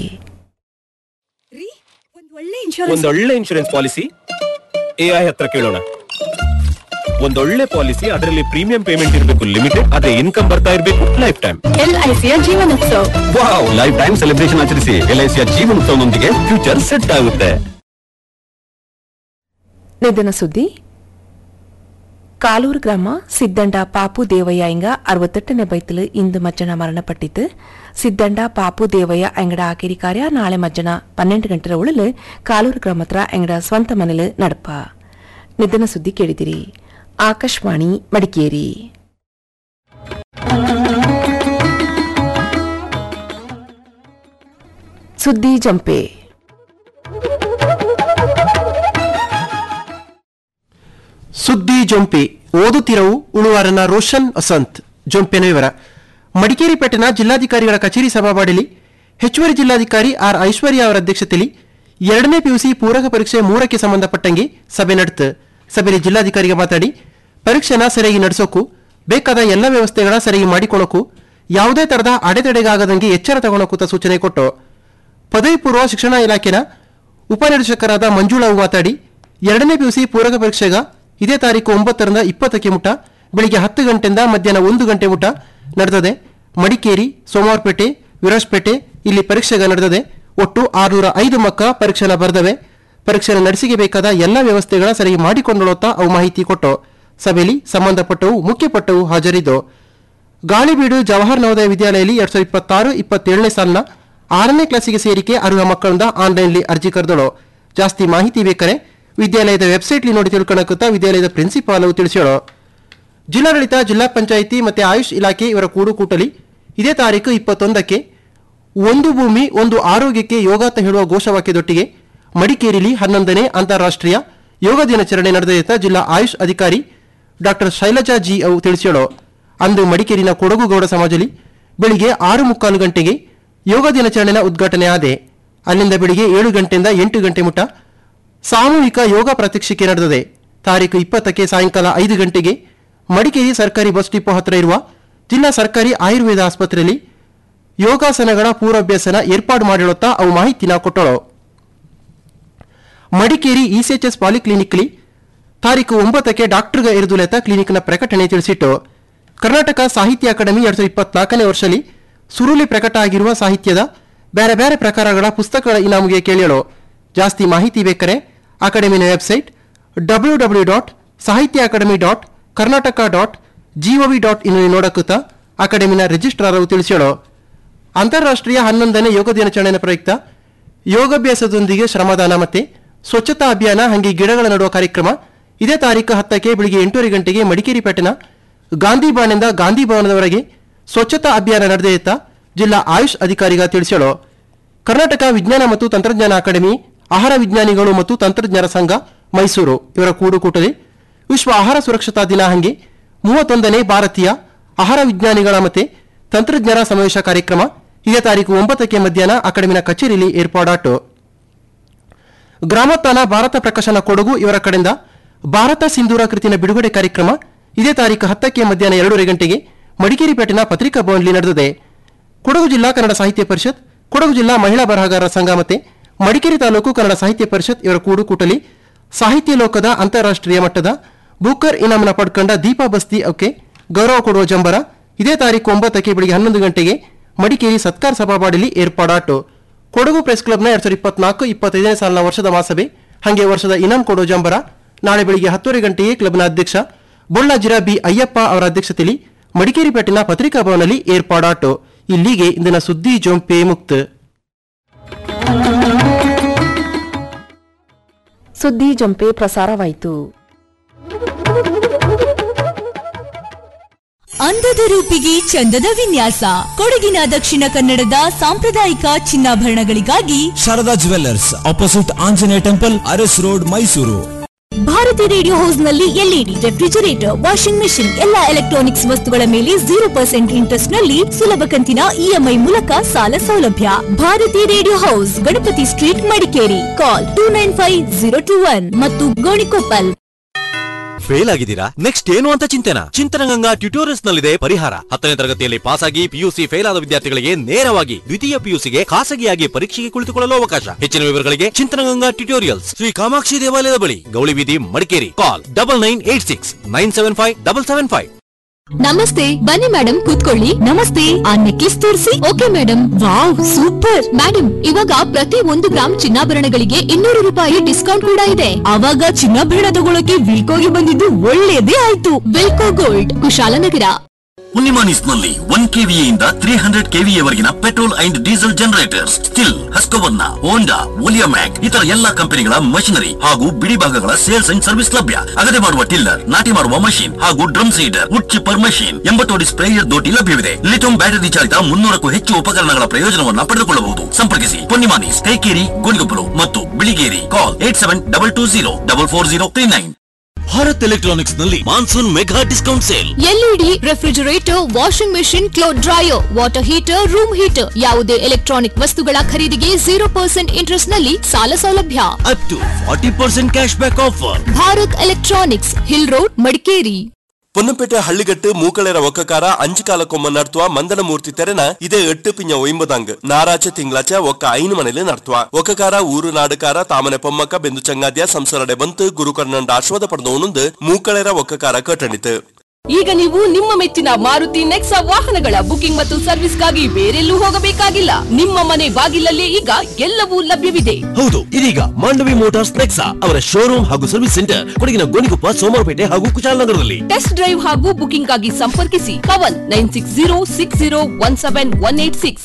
ಒಂದೊಳ್ಳೆ ಇನ್ಶೂರೆನ್ಸ್ ಪಾಲಿಸಿ ಎಐ ಹತ್ರ ಕೇಳೋಣ ಒಂದೊಳ್ಳೆ ಪಾಲಿಸಿ ಅದರಲ್ಲಿ ಪ್ರೀಮಿಯಂ ಪೇಮೆಂಟ್ ಇರಬೇಕು ಲಿಮಿಟೆಡ್ ಅದೇ ಇನ್ಕಮ್ ಬರ್ತಾ ಇರಬೇಕು ಲೈಫ್ ಟೈಮ್ ಎಲ್ಐಸಿಯ Jeevan Utsav wow lifetime celebration ಆಚರಿಸಿ ಎಲ್ಐಸಿಯ ಜೀವನೋತ್ಸವದೊಂದಿಗೆ ಫ್ಯೂಚರ್ ಸೆಟ್ ಆಗುತ್ತೆ ನಿಧನ ಸುದ್ದಿ ಕಾಲೂರು ಗ್ರಾಮ ಸಿದ್ದಂಡ ಪಾಪು ದೇವಯ್ಯ ಎಂಗ ಅರವತ್ತೆಟ್ಟನೇ ಬೈತಲು ಇಂದು ಮಜ್ಜನ ಮರಣಪಟ್ಟಿದ್ದು ಸಿದ್ದಂಡ ಪಾಪು ದೇವಯ್ಯ ಎಂಗಡ ಆಕೇರಿ ಕಾರ್ಯ ನಾಳೆ ಮಜ್ಜನ ಪನ್ನೆಂಟು ಗಂಟೆರ ಉಳಲು ಕಾಲೂರು ಗ್ರಾಮತ್ರ ಎಂಗಡ ಸ್ವಂತ ಮನೆಲು ನಡಪ ನಿಧನ ಸುದ್ದಿ ಕೇಳಿದಿರಿ ಆಕಾಶವಾಣಿ ಮಡಿಕೇರಿ ಸುದ್ದಿ ಜಂಪೆ ಸುದ್ದಿ ಜೊಂಪೆ ಓದುತ್ತಿರವು ಉಳುವಾರನ ರೋಷನ್ ವಸಂತ್ ಜೊಂಪೆನ ವಿವರ ಮಡಿಕೇರಿ ಪೇಟೆನ ಜಿಲ್ಲಾಧಿಕಾರಿಗಳ ಕಚೇರಿ ಸಭಾವಾಡಿಲಿ ಹೆಚ್ಚುವರಿ ಜಿಲ್ಲಾಧಿಕಾರಿ ಆರ್ ಐಶ್ವರ್ಯ ಅವರ ಅಧ್ಯಕ್ಷತೆಯಲ್ಲಿ ಎರಡನೇ ಪಿಯುಸಿ ಪೂರಕ ಪರೀಕ್ಷೆ ಮೂರಕ್ಕೆ ಸಂಬಂಧಪಟ್ಟಂಗೆ ಸಭೆ ನಡೆತು ಸಭೆಯಲ್ಲಿ ಜಿಲ್ಲಾಧಿಕಾರಿಗೆ ಮಾತಾಡಿ ಪರೀಕ್ಷೆನ ಸರಿಯಾಗಿ ನಡೆಸೋಕು ಬೇಕಾದ ಎಲ್ಲ ವ್ಯವಸ್ಥೆಗಳ ಸರಿಯಾಗಿ ಮಾಡಿಕೊಳಕು ಯಾವುದೇ ತರಹದ ಅಡೆತಡೆಗಾಗದಂಗೆ ಎಚ್ಚರ ತಗೊಳಕೂತ ಸೂಚನೆ ಕೊಟ್ಟು ಪದವಿ ಪೂರ್ವ ಶಿಕ್ಷಣ ಇಲಾಖೆನ ಉಪನಿರ್ದೇಶಕರಾದ ಮಂಜುಳಾವು ಮಾತಾಡಿ ಎರಡನೇ ಪಿಯುಸಿ ಪೂರಕ ಪರೀಕ್ಷೆಗ ಇದೇ ತಾರೀಕು ಒಂಬತ್ತರಿಂದ ಇಪ್ಪತ್ತಕ್ಕೆ ಮುಟ ಬೆಳಿಗ್ಗೆ ಹತ್ತು ಗಂಟೆಯಿಂದ ಮಧ್ಯಾಹ್ನ ಒಂದು ಗಂಟೆ ಮುಟ ನಡೆದದೆ ಮಡಿಕೇರಿ ಸೋಮವಾರಪೇಟೆ ವಿರಾಜ್ಪೇಟೆ ಇಲ್ಲಿ ಪರೀಕ್ಷೆಗ ನಡೆದದೆ ಒಟ್ಟು ಆರುನೂರ ಐದು ಮಕ್ಕ ಪರೀಕ್ಷೆನ ಬರೆದವೆ ಪರೀಕ್ಷೆನ ನಡೆಸಿಗೆ ಬೇಕಾದ ಎಲ್ಲ ವ್ಯವಸ್ಥೆಗಳ ಸರಿ ಮಾಡಿಕೊಂಡೊಳ್ಳುತ್ತಾ ಅವು ಮಾಹಿತಿ ಕೊಟ್ಟು ಸಭೆಯಲ್ಲಿ ಸಂಬಂಧಪಟ್ಟವು ಮುಖ್ಯಪಟ್ಟವು ಹಾಜರಿದ್ದು ಗಾಳಿಬೀಡು ಜವಾಹರ್ ನವೋದಯ ವಿದ್ಯಾಲಯದಲ್ಲಿ ಎರಡ್ ಸಾವಿರದ ಇಪ್ಪತ್ತಾರು ಇಪ್ಪತ್ತೇಳನೇ ಸಾಲಿನ ಆರನೇ ಕ್ಲಾಸಿಗೆ ಸೇರಿಕೆ ಅರ್ಹ ಮಕ್ಕಳಿಂದ ಆನ್ಲೈನ್ಲಿ ಅರ್ಜಿ ಕರೆದಳು ಜಾಸ್ತಿ ಮಾಹಿತಿ ಬೇಕಾರೆ ವಿದ್ಯಾಲಯದ ವೆಬ್ಸೈಟ್ಲಿ ನೋಡಿ ತಿಳ್ಕೊಳಕುತ್ತಾ ವಿದ್ಯಾಲಯದ ಪ್ರಿನ್ಸಿಪಾಲ್ ತಿಳಿಸ್ಯಾಳು ಜಿಲ್ಲಾಡಳಿತ ಜಿಲ್ಲಾ ಪಂಚಾಯಿತಿ ಮತ್ತೆ ಆಯುಷ್ ಇಲಾಖೆ ಇವರ ಕೂಡುಕೂಟಲಿ ಇದೇ ತಾರೀಕು ಇಪ್ಪತ್ತೊಂದಕ್ಕೆ ಒಂದು ಭೂಮಿ ಒಂದು ಆರೋಗ್ಯಕ್ಕೆ ಯೋಗ ಅಂತ ಹೇಳುವ ಘೋಷವಾಕ್ಯದೊಟ್ಟಿಗೆ ಮಡಿಕೇರಿಲಿ ಹನ್ನೊಂದನೇ ಅಂತಾರಾಷ್ಟ್ರೀಯ ಯೋಗ ದಿನಾಚರಣೆ ನಡೆದ ಜಿಲ್ಲಾ ಆಯುಷ್ ಅಧಿಕಾರಿ ಡಾಕ್ಟರ್ ಶೈಲಜಾ ಜಿ ಅವು ತಿಳಿಸ್ಯಾಳು ಅಂದು ಮಡಿಕೇರಿನ ಕೊಡಗು ಗೌಡ ಸಮಾಜಲಿ ಬೆಳಿಗ್ಗೆ ಆರು ಮುಕ್ಕಾಲು ಗಂಟೆಗೆ ಯೋಗ ದಿನಾಚರಣೆನ ಉದ್ಘಾಟನೆ ಆದೆ ಅಲ್ಲಿಂದ ಬೆಳಿಗ್ಗೆ ಏಳು ಗಂಟೆಯಿಂದ ಎಂಟು ಗಂಟೆ ಮುಟ ಸಾಮೂಹಿಕ ಯೋಗ ಪ್ರಾತ್ಯಕ್ಷಿಕೆ ನಡೆದಿದೆ ತಾರೀಕು ಇಪ್ಪತ್ತಕ್ಕೆ ಸಾಯಂಕಾಲ ಐದು ಗಂಟೆಗೆ ಮಡಿಕೇರಿ ಸರ್ಕಾರಿ ಬಸ್ ಡಿಪೋ ಹತ್ರ ಇರುವ ಜಿಲ್ಲಾ ಸರ್ಕಾರಿ ಆಯುರ್ವೇದ ಆಸ್ಪತ್ರೆಯಲ್ಲಿ ಯೋಗಾಸನಗಳ ಪೂರ್ವಾಭ್ಯಾಸನ ಏರ್ಪಾಡು ಮಾಡಿರುತ್ತಾ ಅವು ಮಾಹಿತಿನ ಕೊಟ್ಟಳು ಮಡಿಕೇರಿ ಇಸಿಎಚ್ಎಸ್ ಪಾಲಿಕ್ಲಿನಿಕ್ಲಿ ತಾರೀಕು ಒಂಬತ್ತಕ್ಕೆ ಡಾಕ್ಟರ್ಗ ಇರುದುಲೆತ ಕ್ಲಿನಿಕ್ನ ಪ್ರಕಟಣೆ ತಿಳಿಸಿಟ್ಟು ಕರ್ನಾಟಕ ಸಾಹಿತ್ಯ ಅಕಾಡೆಮಿ ಎರಡ್ ಸಾವಿರದ ಇಪ್ಪತ್ನಾಲ್ಕನೇ ವರ್ಷದಲ್ಲಿ ಸುರುಳಿ ಪ್ರಕಟ ಆಗಿರುವ ಸಾಹಿತ್ಯದ ಬೇರೆ ಬೇರೆ ಪ್ರಕಾರಗಳ ಪುಸ್ತಕಗಳ ಇನಾಮಿಗೆ ಕೇಳಿಯಳು ಜಾಸ್ತಿ ಮಾಹಿತಿ ಬೇಕಾರೆ ಅಕಾಡೆಮಿನ website W W dot Sahitya academy dot Karnataka dot GOV dot in ನೋಡಕುತ್ತ ಅಕಾಡೆಮಿನ ರಿಜಿಸ್ಟ್ರಾರ್ ತಿಳಿಸ್ಯಾಳು ಅಂತಾರಾಷ್ಟ್ರೀಯ ಹನ್ನೊಂದನೇ ಯೋಗ ದಿನಾಚರಣೆಯ ಪ್ರಯುಕ್ತ ಯೋಗಾಭ್ಯಾಸದೊಂದಿಗೆ ಶ್ರಮದಾನ ಮತ್ತೆ ಸ್ವಚ್ಛತಾ ಅಭಿಯಾನ ಹಂಗೆ ಗಿಡಗಳ ನಡುವ ಕಾರ್ಯಕ್ರಮ ಇದೇ ತಾರೀಕು ಹತ್ತಕ್ಕೆ ಬೆಳಿಗ್ಗೆ ಎಂಟೂವರೆ ಗಂಟೆಗೆ ಮಡಿಕೇರಿ ಪೇಟೆನ ಗಾಂಧಿ ಬಾಣಿಂದ ಗಾಂಧಿ ಭವನದವರೆಗೆ ಸ್ವಚ್ಛತಾ ಅಭಿಯಾನ ನಡೆದೆಯುತ್ತ ಜಿಲ್ಲಾ ಆಯುಷ್ ಅಧಿಕಾರಿಗ ತಿಳಿಸ್ಯಾಳು ಕರ್ನಾಟಕ ವಿಜ್ಞಾನ ಮತ್ತು ತಂತ್ರಜ್ಞಾನ ಅಕಾಡೆಮಿ ಆಹಾರ ವಿಜ್ಞಾನಿಗಳು ಮತ್ತು ತಂತ್ರಜ್ಞರ ಸಂಘ ಮೈಸೂರು ಇವರ ಕೂಡುಕೂಟಲಿ ವಿಶ್ವ ಆಹಾರ ಸುರಕ್ಷತಾ ದಿನ ಹಂಗೆ ಮೂವತ್ತೊಂದನೇ ಭಾರತೀಯ ಆಹಾರ ವಿಜ್ಞಾನಿಗಳ ಮತ್ತೆ ತಂತ್ರಜ್ಞರ ಸಮಾವೇಶ ಕಾರ್ಯಕ್ರಮ ಇದೇ ತಾರೀಕು ಒಂಬತ್ತಕ್ಕೆ ಮಧ್ಯಾಹ್ನ ಅಕಾಡೆಮಿನ ಕಚೇರಿಯಲ್ಲಿ ಏರ್ಪಾಡಾಟು ಗ್ರಾಮೋತ್ಥಾನ ಭಾರತ ಪ್ರಕಾಶನ ಕೊಡಗು ಇವರ ಕಡೆಯಿಂದ ಭಾರತ ಸಿಂಧೂರ ಕೃತಿನ ಬಿಡುಗಡೆ ಕಾರ್ಯಕ್ರಮ ಇದೇ ತಾರೀಕು ಹತ್ತಕ್ಕೆ ಮಧ್ಯಾಹ್ನ ಎರಡೂವರೆ ಗಂಟೆಗೆ ಮಡಿಕೇರಿ ಪೇಟೆನ ಪತ್ರಿಕಾ ಭವನ್ಲಿ ನಡೆದಿದೆ ಕೊಡಗು ಜಿಲ್ಲಾ ಕನ್ನಡ ಸಾಹಿತ್ಯ ಪರಿಷತ್ ಕೊಡಗು ಜಿಲ್ಲಾ ಮಹಿಳಾ ಬರಹಗಾರರ ಸಂಘ ಮತ್ತೆ ಮಡಿಕೇರಿ ತಾಲೂಕು ಕನ್ನಡ ಸಾಹಿತ್ಯ ಪರಿಷತ್ ಇವರ ಕೂಡುಕೂಟಲಿ ಸಾಹಿತ್ಯ ಲೋಕದ ಅಂತಾರಾಷ್ಟ್ರೀಯ ಮಟ್ಟದ ಬೂಕರ್ ಇನಾಮನ ಪಡ್ಕೊಂಡ ದೀಪಾ ಬಸ್ತಿ ಅವಕ್ಕೆ ಗೌರವ ಕೊಡುವ ಜಂಬರ ಇದೇ ತಾರೀಕು ಒಂಬತ್ತಕ್ಕೆ ಬೆಳಿಗ್ಗೆ ಹನ್ನೊಂದು ಗಂಟೆಗೆ ಮಡಿಕೇರಿ ಸತ್ಕಾರ ಸಭಾವಾಡಿಲಿ ಏರ್ಪಾಡಾಟು ಕೊಡಗು ಪ್ರೆಸ್ ಕ್ಲಬ್ನ ಎರಡ್ ಸಾವಿರದ ಇಪ್ಪತ್ನಾಲ್ಕು ಇಪ್ಪತ್ತೈದನೇ ಸಾಲಿನ ವರ್ಷದ ಮಹಾಸಭೆ ಹಾಗೆ ವರ್ಷದ ಇನಾಮ್ ಕೊಡೋ ಜಂಬರ ನಾಳೆ ಬೆಳಿಗ್ಗೆ ಹತ್ತುವರೆ ಗಂಟೆಗೆ ಕ್ಲಬ್ನ ಅಧ್ಯಕ್ಷ ಬೊಳ್ಳಾಜಿರ ಬಿ ಅಯ್ಯಪ್ಪ ಅವರ ಅಧ್ಯಕ್ಷತೆಯಲ್ಲಿ ಮಡಿಕೇರಿ ಪೇಟಿನ ಪತ್ರಿಕಾ ಭವನಲ್ಲಿ ಏರ್ಪಾಡಾಟು ಇಲ್ಲಿಗೆ ಇಂದಿನ ಸುದ್ದಿ ಜೊಂಪೆ ಮುಕ್ತ ಸುದ್ದಿ ಜಂಪೆ ಪ್ರಸಾರವಾಯಿತು ಅಂದದ ರೂಪಿಗೆ ಚಂದದ ವಿನ್ಯಾಸ ಕೊಡಗಿನ ದಕ್ಷಿಣ ಕನ್ನಡದ ಸಾಂಪ್ರದಾಯಿಕ ಚಿನ್ನಾಭರಣಗಳಿಗಾಗಿ Sharada jewellers opposite Anjaneya temple Aras road Mysuru Bharathi radio house ನಲ್ಲಿ ಎಲ್ಇಡಿ ರೆಫ್ರಿಜರೇಟರ್ ವಾಷಿಂಗ್ ಮೆಷಿನ್ ಎಲ್ಲಾ ಎಲೆಕ್ಟ್ರಾನಿಕ್ಸ್ ವಸ್ತುಗಳ ಮೇಲೆ ಜೀರೋ ಪರ್ಸೆಂಟ್ ಇಂಟ್ರೆಸ್ಟ್ ನಲ್ಲಿ ಸುಲಭ ಕಂತಿನ ಇಎಂಐ ಮೂಲಕ ಸಾಲ ಸೌಲಭ್ಯ Bharathi radio house Ganapathi street Madikeri call two nine five zero two one ಮತ್ತು ಗೋಣಿಕೊಪ್ಪಲ್ ಫೇಲ್ ಆಗಿದ್ದೀರಾ ನೆಕ್ಸ್ಟ್ ಏನು ಅಂತ ಚಿಂತೆನಾ ಚಿಂತನಗಂಗಾ ಟ್ಯುಟೋರಿಯಲ್ಸ್ ನಲ್ಲಿದೆ ಪರಿಹಾರ ಹತ್ತನೇ ತರಗತಿಯಲ್ಲಿ ಪಾಸ್ ಆಗಿ ಪಿಯುಸಿ ಫೇಲ್ ಆದ ವಿದ್ಯಾರ್ಥಿಗಳಿಗೆ ನೇರವಾಗಿ ದ್ವಿತೀಯ ಪಿಯುಸಿಗೆ ಖಾಸಗಿಯಾಗಿ ಪರೀಕ್ಷೆಗೆ ಕುಳಿತುಕೊಳ್ಳಲು ಅವಕಾಶ ಹೆಚ್ಚಿನ ವಿವರಗಳಿಗೆ ಚಿಂತನಗಂಗಾ ಟ್ಯುಟೋರಿಯಲ್ಸ್ ಶ್ರೀ ಕಾಮಾಕ್ಷಿ ದೇವಾಲಯದ ಬಳಿ ಗೌಳಿ ಬೀದಿ Madikeri call double nine eight six nine seven five double seven five ನಮಸ್ತೆ ಬನ್ನಿ ಮೇಡಮ್ ಕೂತ್ಕೊಳ್ಳಿ ನಮಸ್ತೆ ಆ ನೆಕ್ಲೆಸ್ ತೋರಿಸಿ okay madam wow super madam ಇವಾಗ ಪ್ರತಿ ಒಂದು ಗ್ರಾಮ್ ಚಿನ್ನಾಭರಣಗಳಿಗೆ ಇನ್ನೂರು ರೂಪಾಯಿ ಡಿಸ್ಕೌಂಟ್ ಕೂಡ ಇದೆ ಅವಾಗ ಚಿನ್ನಾಭರಣ ತಗೊಳಕ್ಕೆ ವಿಲ್ಕೋಗೆ ಬಂದಿದ್ದು ಒಳ್ಳೇದೇ ಆಯ್ತು ವಿಲ್ಕೋ ಗೋಲ್ಡ್ ಕುಶಾಲನಗರ ಹುನಿಮಾನಿಸ್ ನಲ್ಲಿ ಒನ್ ಕೆವಿಎ ಇಂದ ತ್ರೀ ಹಂಡ್ರೆಡ್ ಕೆವಿಎ ವರೆಗಿನ petrol and diesel generators Stihl Husqvarna Honda Oleo Mac ಇತರ ಎಲ್ಲಾ ಕಂಪನಿಗಳ ಮಷಿನರಿ ಹಾಗೂ ಬಿಡಿ ಭಾಗಗಳ ಸೇಲ್ಸ್ ಅಂಡ್ ಸರ್ವಿಸ್ ಲಭ್ಯ ಅಗದೆ ಮಾಡುವ ಟಿಲ್ಲರ್ ನಾಟಿ ಮಾಡುವ ಮಷಿನ್ ಹಾಗೂ drum seeder wood chipper machine ಎಂಬತ್ತೋಡಿ ಸ್ಪ್ರೇಯರ್ ದೋಟಿ ಲಭ್ಯವಿದೆ ಲಿಥೋಮ್ ಬ್ಯಾಟರಿ ಚಾಲಿತ ಮುನ್ನೂರಕ್ಕೂ ಹೆಚ್ಚು ಉಪಕರಣಗಳ ಪ್ರಯೋಜನವನ್ನ ಪಡೆದುಕೊಳ್ಳಬಹುದು ಸಂಪರ್ಕಿಸಿ ಪೊನ್ನಿಮಾನಿಸ್ ಕೈಕೇರಿ ಗೋಣಿಗೊಪ್ಪಲು ಮತ್ತು Biligeri call eight seven double two zero double four zero three nine Bharat electronics ನಲ್ಲಿ monsoon mega discount sale LED refrigerator washing machine cloth dryer water heater room heater ಯಾವುದೇ ಎಲೆಕ್ಟ್ರಾನಿಕ್ ವಸ್ತುಗಳ ಖರೀದಿಗೆ ಜೀರೋ ಪರ್ಸೆಂಟ್ ಇಂಟ್ರೆಸ್ಟ್ ನಲ್ಲಿ ಸಾಲ ಸೌಲಭ್ಯ up to forty percent cashback offer Bharat electronics hill road Madikeri Ponnampet ഹള്ളികെട്ട് മൂക്കളേര ഒക്കക്കാര അഞ്ചു കാലക്കൊമ്മ നടത്തുವ ಮಂದನಮೂರ್ತಿ ತೆರೆನ ಇದೇ ಎಟ್ಟು ಪಿಂಜ ಒಯ್ಂಬದಂಗ್ ನಾರಾಚ ತಿಂಗಳಾಚ ಒಕ್ಕ ಐನು ಮನೇಲಿ ನಡ್ತುವ ಒಕ್ಕಕಾರ ಊರು ನಾಡುಕಾರ ತಾಮನೆ ಪೊಮ್ಮಕ್ಕ ಬೆಂದು ಚಂಗಾದ್ಯ ಸಂಸಾರಡೆ ಬಂತು ಗುರುಕರ್ಣಂಡ ಆಶ್ವಾದ ಪಡೆದವನುಂದು ಮೂಕಳೇರ ಒಕ್ಕಕಾರ ಕಟ್ಟಣಿತು ಈಗ ನೀವು ನಿಮ್ಮ ಮೆಚ್ಚಿನ ಮಾರುತಿ ನೆಕ್ಸಾ ವಾಹನಗಳ ಬುಕಿಂಗ್ ಮತ್ತು ಸರ್ವಿಸ್ಗಾಗಿ ಬೇರೆಲ್ಲೂ ಹೋಗಬೇಕಾಗಿಲ್ಲ ನಿಮ್ಮ ಮನೆ ಬಾಗಿಲಲ್ಲೇ ಈಗ ಎಲ್ಲವೂ ಲಭ್ಯವಿದೆ ಹೌದು ಇದೀಗ ಮಾಂಡವಿ ಮೋಟಾರ್ಸ್ ನೆಕ್ಸಾ ಅವರ ಶೋರೂಮ್ ಹಾಗೂ ಸರ್ವಿಸ್ ಸೆಂಟರ್ ಕೊಡಗಿನ ಗೋಣಿಕೊಪ್ಪ ಸೋಮವಾರಪೇಟೆ ಹಾಗೂ ಕುಶಾಲನಗರದಲ್ಲಿ ಟೆಸ್ಟ್ ಡ್ರೈವ್ ಹಾಗೂ ಬುಕಿಂಗ್ ಆಗಿ ಸಂಪರ್ಕಿಸಿ Pavan nine six zero six zero one seven one eight six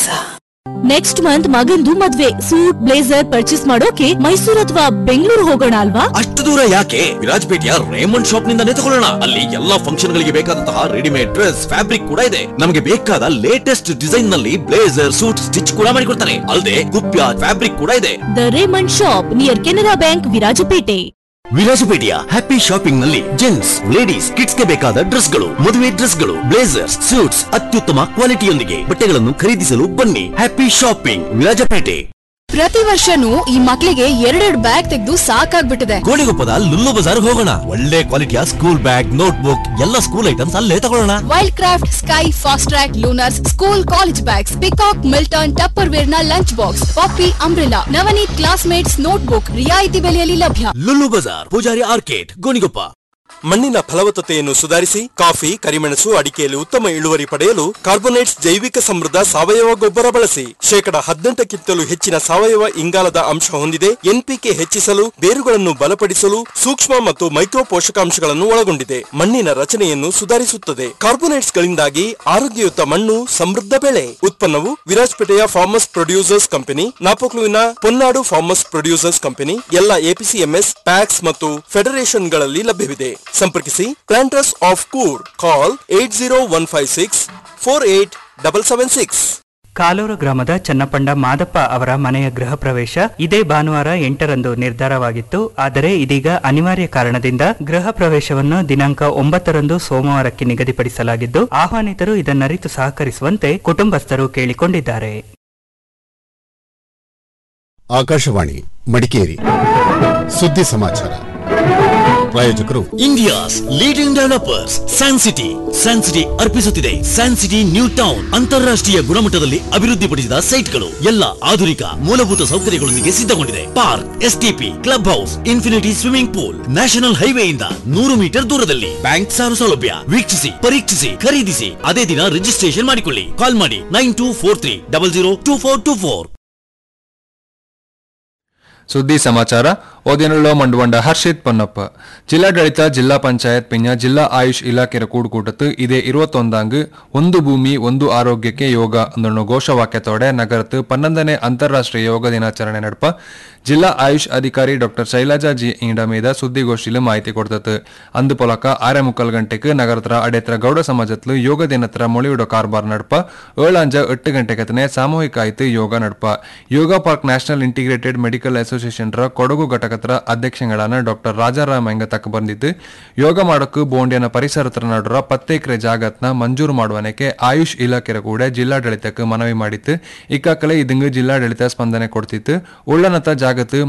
next month ಮಗಂದು ಮದ್ವೆ ಸೂಟ್ ಬ್ಲೇಸರ್ ಪರ್ಚೇಸ್ ಮಾಡೋಕೆ ಮೈಸೂರು ಅಥವಾ ಬೆಂಗಳೂರು ಹೋಗೋಣ ಅಲ್ವಾ ಅಷ್ಟು ದೂರ ಯಾಕೆ ವಿರಾಜಪೇಟೆಯ ರೇಮಂಡ್ ಶಾಪ್ ನಿಂದಾನೇ ತಗೊಳ್ಳೋಣ ಅಲ್ಲಿ ಎಲ್ಲಾ ಫಂಕ್ಷನ್ ಗಳಿಗೆ ಬೇಕಾದಂತಹ ರೆಡಿಮೇಡ್ ಡ್ರೆಸ್ ಫ್ಯಾಬ್ರಿಕ್ ಕೂಡ ಇದೆ ನಮಗೆ ಬೇಕಾದ ಲೇಟೆಸ್ಟ್ ಡಿಸೈನ್ ನಲ್ಲಿ ಬ್ಲೇಸರ್ ಸೂಟ್ ಸ್ಟಿಚ್ ಕೂಡ ಮಾಡಿಕೊಡ್ತಾರೆ ಅಲ್ಲದೆ ಕುಪ್ಯ ಫ್ಯಾಬ್ರಿಕ್ ಕೂಡ ಇದೆ the Raymond shop near Canara bank Virajpet ವಿರಾಜಪೇಟೆಯ ಹ್ಯಾಪಿ ಶಾಪಿಂಗ್ ನಲ್ಲಿ ಜೆಂಟ್ಸ್ ಲೇಡೀಸ್ ಕಿಡ್ಸ್ ಗೆ ಬೇಕಾದ ಡ್ರೆಸ್ ಗಳು ಮದುವೆ ಡ್ರೆಸ್ ಗಳು ಬ್ಲೇಸರ್ಸ್ ಸೂಟ್ಸ್ ಅತ್ಯುತ್ತಮ ಕ್ವಾಲಿಟಿಯೊಂದಿಗೆ ಬಟ್ಟೆಗಳನ್ನು ಖರೀದಿಸಲು ಬನ್ನಿ ಹ್ಯಾಪಿ ಶಾಪಿಂಗ್ ವಿರಾಜಪೇಟೆ ಪ್ರತಿ ವರ್ಷನೂ ಈ ಮಕ್ಳಿಗೆ ಎರಡೆರಡು ಬ್ಯಾಗ್ ತೆಗೆದು ಸಾಕಾಗ್ಬಿಟ್ಟಿದೆ ಗೋಳಿಗೊಪ್ಪದ ಲುಲ್ಲು ಬಜಾರ್ ಹೋಗೋಣ ಒಳ್ಳೆ ಕ್ವಾಲಿಟಿಯ ಸ್ಕೂಲ್ ಬ್ಯಾಗ್ ನೋಟ್ ಬುಕ್ ಎಲ್ಲ ಸ್ಕೂಲ್ ಐಟಮ್ಸ್ ಅಲ್ಲೇ ತಗೊಳ್ಳೋಣ Wildcraft Sky Fastrack Lunars school college bags Peacock Milton Tupperware ನ lunch box Poppy umbrella Navneet Classmates notebook ರಿಯಾಯಿತಿ ಬೆಲೆಯಲ್ಲಿ ಲಭ್ಯ ಲುಲ್ಲು ಬಜಾರ್ ಪೂಜಾರಿ ಆರ್ಕೇಟ್ ಗೋಣಿಗೊಪ್ಪ ಮಣ್ಣಿನ ಫಲವತ್ತತೆಯನ್ನು ಸುಧಾರಿಸಿ ಕಾಫಿ ಕರಿಮೆಣಸು ಅಡಿಕೆಯಲ್ಲಿ ಉತ್ತಮ ಇಳುವರಿ ಪಡೆಯಲು ಕಾರ್ಬೋನೇಟ್ಸ್ ಜೈವಿಕ ಸಮೃದ್ಧ ಸಾವಯವ ಗೊಬ್ಬರ ಬಳಸಿ ಶೇಕಡ ಹದಿನೆಂಟಕ್ಕಿಂತಲೂ ಹೆಚ್ಚಿನ ಸಾವಯವ ಇಂಗಾಲದ ಅಂಶ ಹೊಂದಿದೆ ಎನ್ಪಿಕೆ ಹೆಚ್ಚಿಸಲು ಬೇರುಗಳನ್ನು ಬಲಪಡಿಸಲು ಸೂಕ್ಷ್ಮ ಮತ್ತು ಮೈಕ್ರೋ ಪೋಷಕಾಂಶಗಳನ್ನು ಒಳಗೊಂಡಿದೆ ಮಣ್ಣಿನ ರಚನೆಯನ್ನು ಸುಧಾರಿಸುತ್ತದೆ ಕಾರ್ಬೋನೇಟ್ಸ್ ಗಳಿಂದಾಗಿ ಆರೋಗ್ಯಯುತ ಮಣ್ಣು ಸಮೃದ್ಧ ಬೆಳೆ ಉತ್ಪನ್ನವು ವಿರಾಜಪೇಟೆಯ ಫಾರ್ಮರ್ಸ್ ಪ್ರೊಡ್ಯೂಸರ್ಸ್ ಕಂಪನಿ ನಾಪೋಕ್ಲುವಿನ ಪೊನ್ನಾಡು ಫಾರ್ಮರ್ಸ್ ಪ್ರೊಡ್ಯೂಸರ್ಸ್ ಕಂಪನಿ ಎಲ್ಲ ಎಪಿಸಿಎಂಎಸ್ ಪ್ಯಾಕ್ಸ್ ಮತ್ತು ಫೆಡರೇಷನ್ಗಳಲ್ಲಿ ಲಭ್ಯವಿದೆ ಸಂಪರ್ಕಿಸಿ planters of Coorg call eight zero one five six four eight double seven six Kaluru ಗ್ರಾಮದ ಚನ್ನಪಂಡ ಮಾದಪ್ಪ ಅವರ ಮನೆಯ ಗೃಹ ಪ್ರವೇಶ ಇದೇ ಭಾನುವಾರ ಎಂಟರಂದು ನಿರ್ಧಾರವಾಗಿತ್ತು ಆದರೆ ಇದೀಗ ಅನಿವಾರ್ಯ ಕಾರಣದಿಂದ ಗೃಹ ಪ್ರವೇಶವನ್ನು ದಿನಾಂಕ ಒಂಬತ್ತರಂದು ಸೋಮವಾರಕ್ಕೆ ನಿಗದಿಪಡಿಸಲಾಗಿದ್ದು ಆಹ್ವಾನಿತರು ಇದನ್ನರಿತು ಸಹಕರಿಸುವಂತೆ ಕುಟುಂಬಸ್ಥರು ಕೇಳಿಕೊಂಡಿದ್ದಾರೆ ಆಕಾಶವಾಣಿ ಮಡಿಕೇರಿ ಸುದ್ದಿ ಸಮಾಚಾರ ಪ್ರಾಯೋಜಕರು India's leading developers San City San City ಅರ್ಪಿಸುತ್ತಿದೆ ಸ್ಯಾನ್ ಸಿಟಿ ನ್ಯೂ ಟೌನ್ ಅಂತಾರಾಷ್ಟ್ರೀಯ ಗುಣಮಟ್ಟದಲ್ಲಿ ಅಭಿವೃದ್ಧಿಪಡಿಸಿದ ಸೈಟ್ಗಳು ಎಲ್ಲ ಆಧುನಿಕ ಮೂಲಭೂತ ಸೌಕರ್ಯಗಳೊಂದಿಗೆ ಸಿದ್ಧಗೊಂಡಿದೆ park STP club house infinity swimming pool national ಹೈವೇಯಿಂದ ನೂರು ಮೀಟರ್ ದೂರದಲ್ಲಿ ಬ್ಯಾಂಕ್ ಸಾಲ ಸೌಲಭ್ಯ ವೀಕ್ಷಿಸಿ ಪರೀಕ್ಷಿಸಿ ಖರೀದಿಸಿ ಅದೇ ದಿನ ರಿಜಿಸ್ಟ್ರೇಷನ್ ಮಾಡಿಕೊಳ್ಳಿ ಕಾಲ್ ಮಾಡಿ nine two four three double zero two four two four ಸುದ್ದಿ ಸಮಾಚಾರ ಓದಿನಲ್ಲೋ ಮಂಡುವಂಡ ಹರ್ಷಿತ್ ಪೊನ್ನಪ್ಪ ಜಿಲ್ಲಾಡಳಿತ ಜಿಲ್ಲಾ ಪಂಚಾಯತ್ ಪಿಂಜ ಜಿಲ್ಲಾ ಆಯುಷ್ ಇಲಾಖೆಯ ಕೂಡುಕೂಟತ್ತು ಇದೇ ഇരുപത്തൊന്നാങ്ക് ಒಂದು ಭೂಮಿ ಒಂದು ಆರೋಗ್ಯಕ್ಕೆ ಯೋಗ ಅನ್ನೋ ಘೋಷವಾಕ್ಯത്തോടെ ನಗರത്ത് പന്ത്രണ്ടನೇ ಅಂತಾರಾಷ್ಟ್ರೀಯ ಯೋಗ ದಿನಾಚರಣೆ ನಡಪ ಜಿಲ್ಲಾ ಆಯುಷ್ ಅಧಿಕಾರಿ ಡಾಕ್ಟರ್ ಶೈಲಜಾ ಜಿ ಇಂಡ ಮೀದ ಸುದ್ದಿಗೋಷ್ಠಿಲು ಮಾಹಿತಿ ಕೊಡ್ತತ್ತು ಅಂದು ಪೊಲಕ ಆರೆ ಮುಕ್ಕಲ್ ಗಂಟೆಗೆ ನಗರತ್ರ ಅಡೆತ್ರ ಗೌಡ ಸಮಾಜತ್ಲು ಯೋಗ ದಿನತ್ರ ಮೊಳಿಯುಡೋ ಕಾರ್ಬಾರ್ ನಡಪ ಏಳಂಜ ಎಟ್ಟು ಗಂಟೆಗತನೆ ಸಾಮೂಹಿಕ ಆಯ್ತು ಯೋಗ ನಡಪ yoga park national integrated medical association ರ ಕೊಡಗು ಘಟಕತ್ರ ಅಧ್ಯಕ್ಷಗಳಾன ಡಾಕ್ಟರ್ ರಾಜಾರಾಮ್ ಹೆಂಗ ತಕ್ಕ ಬಂದಿದ್ದು ಯೋಗ ಮಾಡಕ್ಕೂ ಬೋಂಡಿಯನ ಪರಿಸರತ್ರ ನಡುವ ಪತ್ತು ಎಕರೆ ಜಾಗತ್ನ ಮಂಜೂರು ಮಾಡುವನಕ್ಕೆ ಆಯುಷ್ ಇಲಾಖೆ ಕೂಡ ಜಿಲ್ಲಾಡಳಿತಕ್ಕೆ ಮನವಿ ಮಾಡಿತ್ತು ಇಕ್ಕಾಕಲೆ ಇದಂಗ ಜಿಲ್ಲಾಡಳಿತ ಸ್ಪಂದನೆ ಕೊಡ್ತಿತ್ತು ಉಳ್ಳನತ ಜಾಗತ್ತು